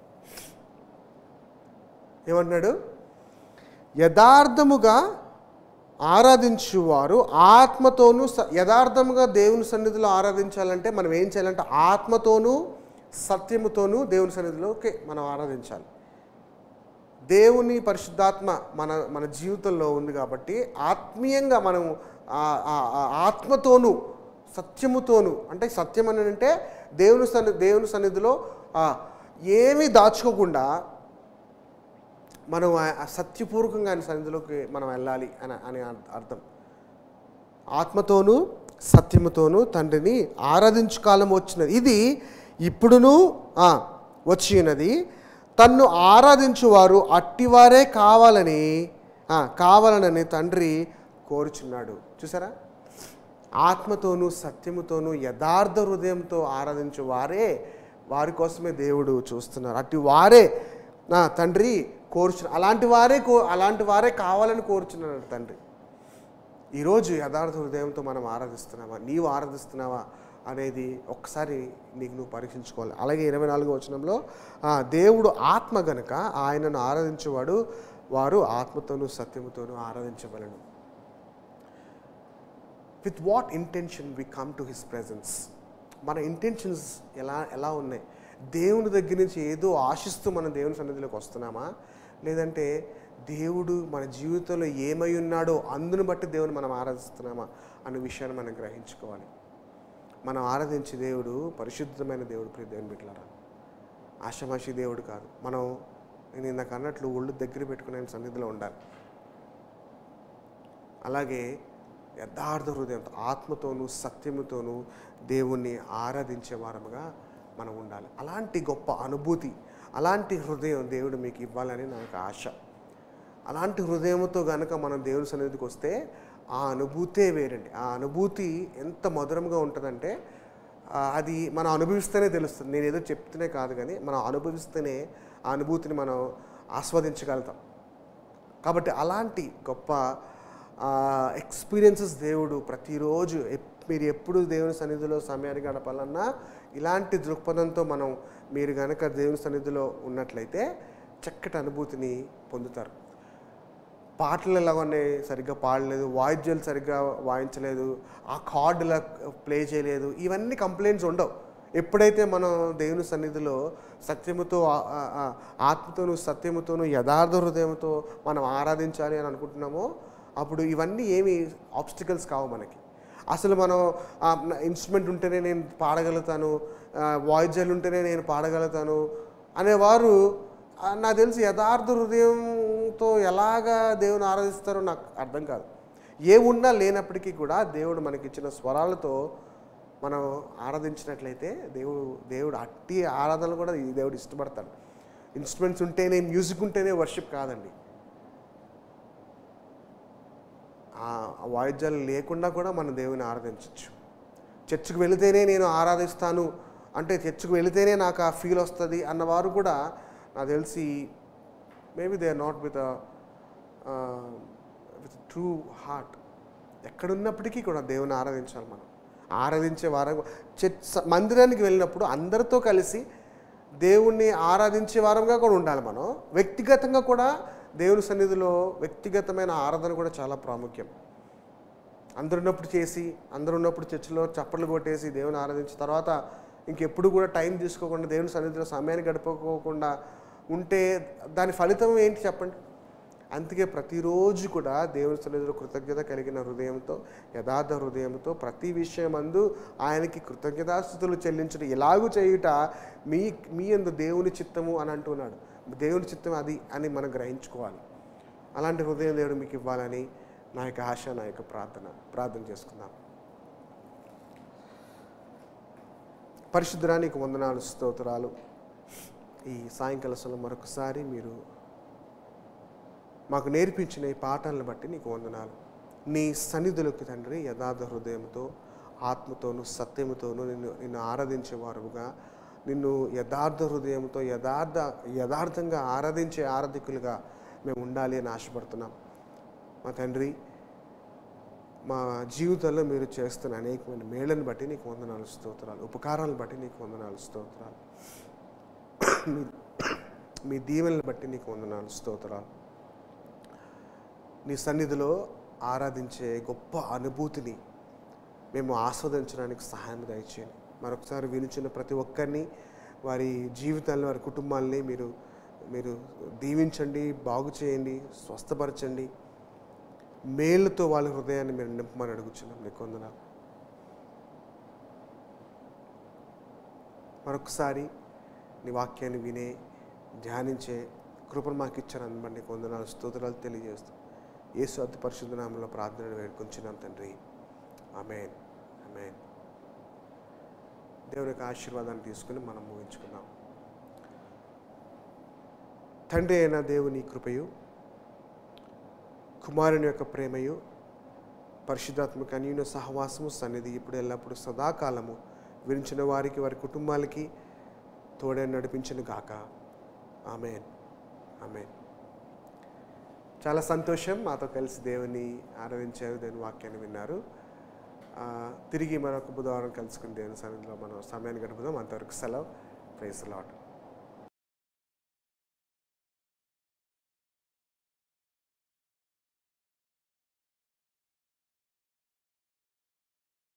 ఏమంటున్నాడు యథార్థముగా ఆరాధించువారు ఆత్మతోనూ స- యథార్థముగా దేవుని సన్నిధిలో ఆరాధించాలంటే మనం ఏం చేయాలంటే ఆత్మతోనూ సత్యముతోనూ దేవుని సన్నిధిలోకి మనం ఆరాధించాలి దేవుని పరిశుద్ధాత్మ మన మన జీవితంలో ఉంది కాబట్టి ఆత్మీయంగా మనం ఆ- ఆ- ఆ ఆత్మతోనూ సత్యముతోనూ అంటే సత్యం అని అంటే దేవుని సన్ని దేవుని సన్నిధిలో ఆ, ఏమీ దాచుకోకుండా మనం ఆ- ఆ సత్యపూర్వకంగా ఆయన సన్నిధిలోకి మనం వెళ్ళాలి అని అని అర్థం ఆత్మతోనూ సత్యముతోనూ తండ్రిని ఆరాధించు కాలం వచ్చినది ఇది ఇప్పుడును ఆ, వచ్చి ఉన్నది తన్ను ఆరాధించువారు అట్టివారే కావాలని ఆ, కావాలనని తండ్రి కోరుచున్నాడు చూసారా ఆత్మతోనూ సత్యముతోనూ యథార్థ హృదయంతో ఆరాధించు వారే వారి కోసమే దేవుడు చూస్తున్నారు అట్టి వారే నా తండ్రి కోరుచు అలాంటి వారే కో అలాంటి వారే కావాలని కోరుచున్నాడు తండ్రి ఈరోజు యథార్థ హృదయంతో మనం ఆరాధిస్తున్నావా నీవు ఆరాధిస్తున్నావా అనేది ఒక్కసారి నీకు నువ్వు పరీక్షించుకోవాలి అలాగే ఇరవై నాలుగో వచనంలో ఆ, దేవుడు ఆత్మ గనుక ఆయనను ఆరాధించేవాడు వారు ఆత్మతోనూ సత్యముతోనూ ఆరాధించవలను with what intention we come to his presence మన ఇంటెన్షన్స్ ఎలా ఎలా ఉన్నాయి దేవుని దగ్గర నుంచి ఏదో ఆశిస్తూ మనం దేవుని సన్నిధిలోకి వస్తున్నామా లేదంటే దేవుడు మన జీవితంలో ఏమై ఉన్నాడో అందును బట్టి దేవుని మనం ఆరాధిస్తున్నామా అనే విషయాన్ని మనం గ్రహించుకోవాలి మనం ఆరాధించే దేవుడు పరిశుద్ధమైన దేవుడు ప్రియ దేవుని బిడ్డలారా ఆషమాషి దేవుడు కాదు మనం నేను ఇందాక అన్నట్లు ఒళ్ళు దగ్గర పెట్టుకునే సన్నిధిలో ఉండాలి అలాగే యథార్థ హృదయంతో ఆత్మతోనూ సత్యముతోనూ దేవుణ్ణి ఆరాధించే వారముగా మనం ఉండాలి అలాంటి గొప్ప అనుభూతి అలాంటి హృదయం దేవుడు మీకు ఇవ్వాలని నాకు ఆశ అలాంటి హృదయంతో కనుక మనం దేవుని సన్నిధికి వస్తే ఆ అనుభూతే వేరండి ఆ అనుభూతి ఎంత మధురంగా ఉంటుందంటే ఆ, అది మనం అనుభవిస్తేనే తెలుస్తుంది నేను ఏదో చెప్తేనే కాదు కానీ మనం అనుభవిస్తేనే ఆ అనుభూతిని మనం ఆస్వాదించగలుగుతాం కాబట్టి అలాంటి గొప్ప ఎక్స్పీరియన్సెస్ దేవుడు ప్రతిరోజు ఎప్- మీరు ఎప్పుడు దేవుని సన్నిధిలో సమయాన్ని గడపాలన్నా ఇలాంటి దృక్పథంతో మనం మీరు కనుక దేవుని సన్నిధిలో ఉన్నట్లయితే చక్కటి అనుభూతిని పొందుతారు పాటలు ఎలా ఉన్నాయి సరిగ్గా పాడలేదు వాయిద్యాలు సరిగ్గా వాయించలేదు ఆ కార్డ్ ఇలా ప్లే చేయలేదు ఇవన్నీ కంప్లైంట్స్ ఉండవు ఎప్పుడైతే మనం దేవుని సన్నిధిలో సత్యముతో ఆ- ఆ- ఆ ఆత్మతోను సత్యముతోను యథార్థ హృదయంతో మనం ఆరాధించాలి అని అనుకుంటున్నామో అప్పుడు ఇవన్నీ ఏమి ఆబ్స్టికల్స్ కావు మనకి అసలు మనం ఇన్స్ట్రుమెంట్ ఉంటేనే నేను పాడగలుగుతాను ఆ, వాయిద్యాలు ఉంటేనే నేను పాడగలుగుతాను అనేవారు ఆ, నాకు తెలిసి యథార్థ హృదయంతో ఎలాగా దేవుని ఆరాధిస్తారో నాకు అర్థం కాదు ఏమున్నా లేనప్పటికీ కూడా దేవుడు మనకిచ్చిన స్వరాలతో మనం ఆరాధించినట్లయితే దేవుడు దేవుడు అట్టి ఆరాధనలు కూడా ఈ దేవుడు ఇష్టపడతాడు ఇన్స్ట్రుమెంట్స్ ఉంటేనే మ్యూజిక్ ఉంటేనే వర్షిప్ కాదండి ఆ వాయిద్యాలు లేకుండా కూడా మన దేవుని ఆరాధించవచ్చు చర్చికి వెళితేనే నేను ఆరాధిస్తాను అంటే చర్చికి వెళితేనే నాకు ఆ ఫీల్ వస్తుంది అన్నవారు కూడా నాకు తెలిసి maybe they are not with with true heart ఎక్కడున్నప్పటికీ కూడా దేవుని ఆరాధించాలి మనం ఆరాధించే వారం చర్చ్ మందిరానికి వెళ్ళినప్పుడు అందరితో కలిసి దేవుణ్ణి ఆరాధించే వారంగా కూడా ఉండాలి మనం వ్యక్తిగతంగా కూడా దేవుని సన్నిధిలో వ్యక్తిగతమైన ఆరాధన కూడా చాలా ప్రాముఖ్యం అందరు ఉన్నప్పుడు చేసి అందరు ఉన్నప్పుడు చర్చిలో చప్పట్లు కొట్టేసి దేవుని ఆరాధించిన తర్వాత ఇంకెప్పుడు కూడా టైం తీసుకోకుండా దేవుని సన్నిధిలో సమయాన్ని గడపకోకుండా ఉంటే దాని ఫలితం ఏంటి చెప్పండి అందుకే ప్రతిరోజు కూడా దేవుని సన్నిధిలో కృతజ్ఞత కలిగిన హృదయంతో యథార్థ హృదయంతో ప్రతి విషయమందు ఆయనకి కృతజ్ఞతాస్థుతులు చెల్లించడం ఎలాగూ చేయుట మీ మీ ఎందు దేవుని చిత్తము అని అంటున్నాడు దేవుని చిత్తం అది అని మనం గ్రహించుకోవాలి అలాంటి హృదయం దేవుడు మీకు ఇవ్వాలని నా యొక్క ఆశ నా యొక్క ప్రార్థన ప్రార్థన చేసుకుందాం పరిశుద్ధరా నీకు వందనాలు స్తోత్రాలు ఈ సాయంకాల సమయంలో మరొకసారి మీరు మాకు నేర్పించిన ఈ పాఠాలను బట్టి నీకు వందనాలు నీ సన్నిధులకు తండ్రి యథార్థ హృదయంతో ఆత్మతోను సత్యముతోను నిన్ను నిన్ను ఆరాధించేవారుగా నిన్ను యథార్థ హృదయంతో యథార్థ యథార్థంగా ఆరాధించే ఆరాధికులుగా మేము ఉండాలి అని ఆశపడుతున్నాం మా తండ్రి మా జీవితంలో మీరు చేస్తున్న అనేకమైన మేళ్ళని బట్టి నీకు వందనాలు స్తోత్రాలు ఉపకారాలను బట్టి నీకు వందనాలు స్తోత్రాలు మీ మీ దీవెనలు బట్టి నీకు వందనాలు స్తోత్రాలు నీ సన్నిధిలో ఆరాధించే గొప్ప అనుభూతిని మేము ఆస్వాదించడానికి సహాయం దయచేయండి మరొకసారి వినిచిన ప్రతి ఒక్కరిని వారి జీవితాలను వారి కుటుంబాలని మీరు మీరు దీవించండి బాగు చేయండి స్వస్థపరచండి మేలుతో వాళ్ళ హృదయాన్ని మీరు నింపమని అడుగుచున్నాం నీకు వందనాలు మరొకసారి నీ వాక్యాన్ని వినే ధ్యానించే కృపను మాకు ఇచ్చాను అనమాట నీకు వందనాలు స్తోత్రాలు తెలియజేస్తూ యేసు అతి పరిశుద్ధ నామంలో ప్రార్థన వేడుకొంచున్నాం తండ్రి ఆమెన్ ఆమెన్ దేవుని యొక్క ఆశీర్వాదాన్ని తీసుకుని మనం ముగించుకుందాం తండ్రి అయిన దేవుని కృపయు కుమారుని యొక్క ప్రేమయు పరిశుద్ధాత్మక అన్యూన సహవాసము సన్నిధి ఇప్పుడు ఎల్లప్పుడూ సదాకాలము విరించిన వారికి వారి కుటుంబాలకి తోడే నడిపించను గాక ఆమెన్ ఆమెన్ చాలా సంతోషం మాతో కలిసి దేవుని ఆరాధించారు దేవుని వాక్యాన్ని విన్నారు ఆ, తిరిగి మరొక బుధవారం కలుసుకుని దేవుని సన్నిధిలో మనం సమయాన్ని గడుపుదాం అంతవరకు సెలవు ప్రైస్ లాట్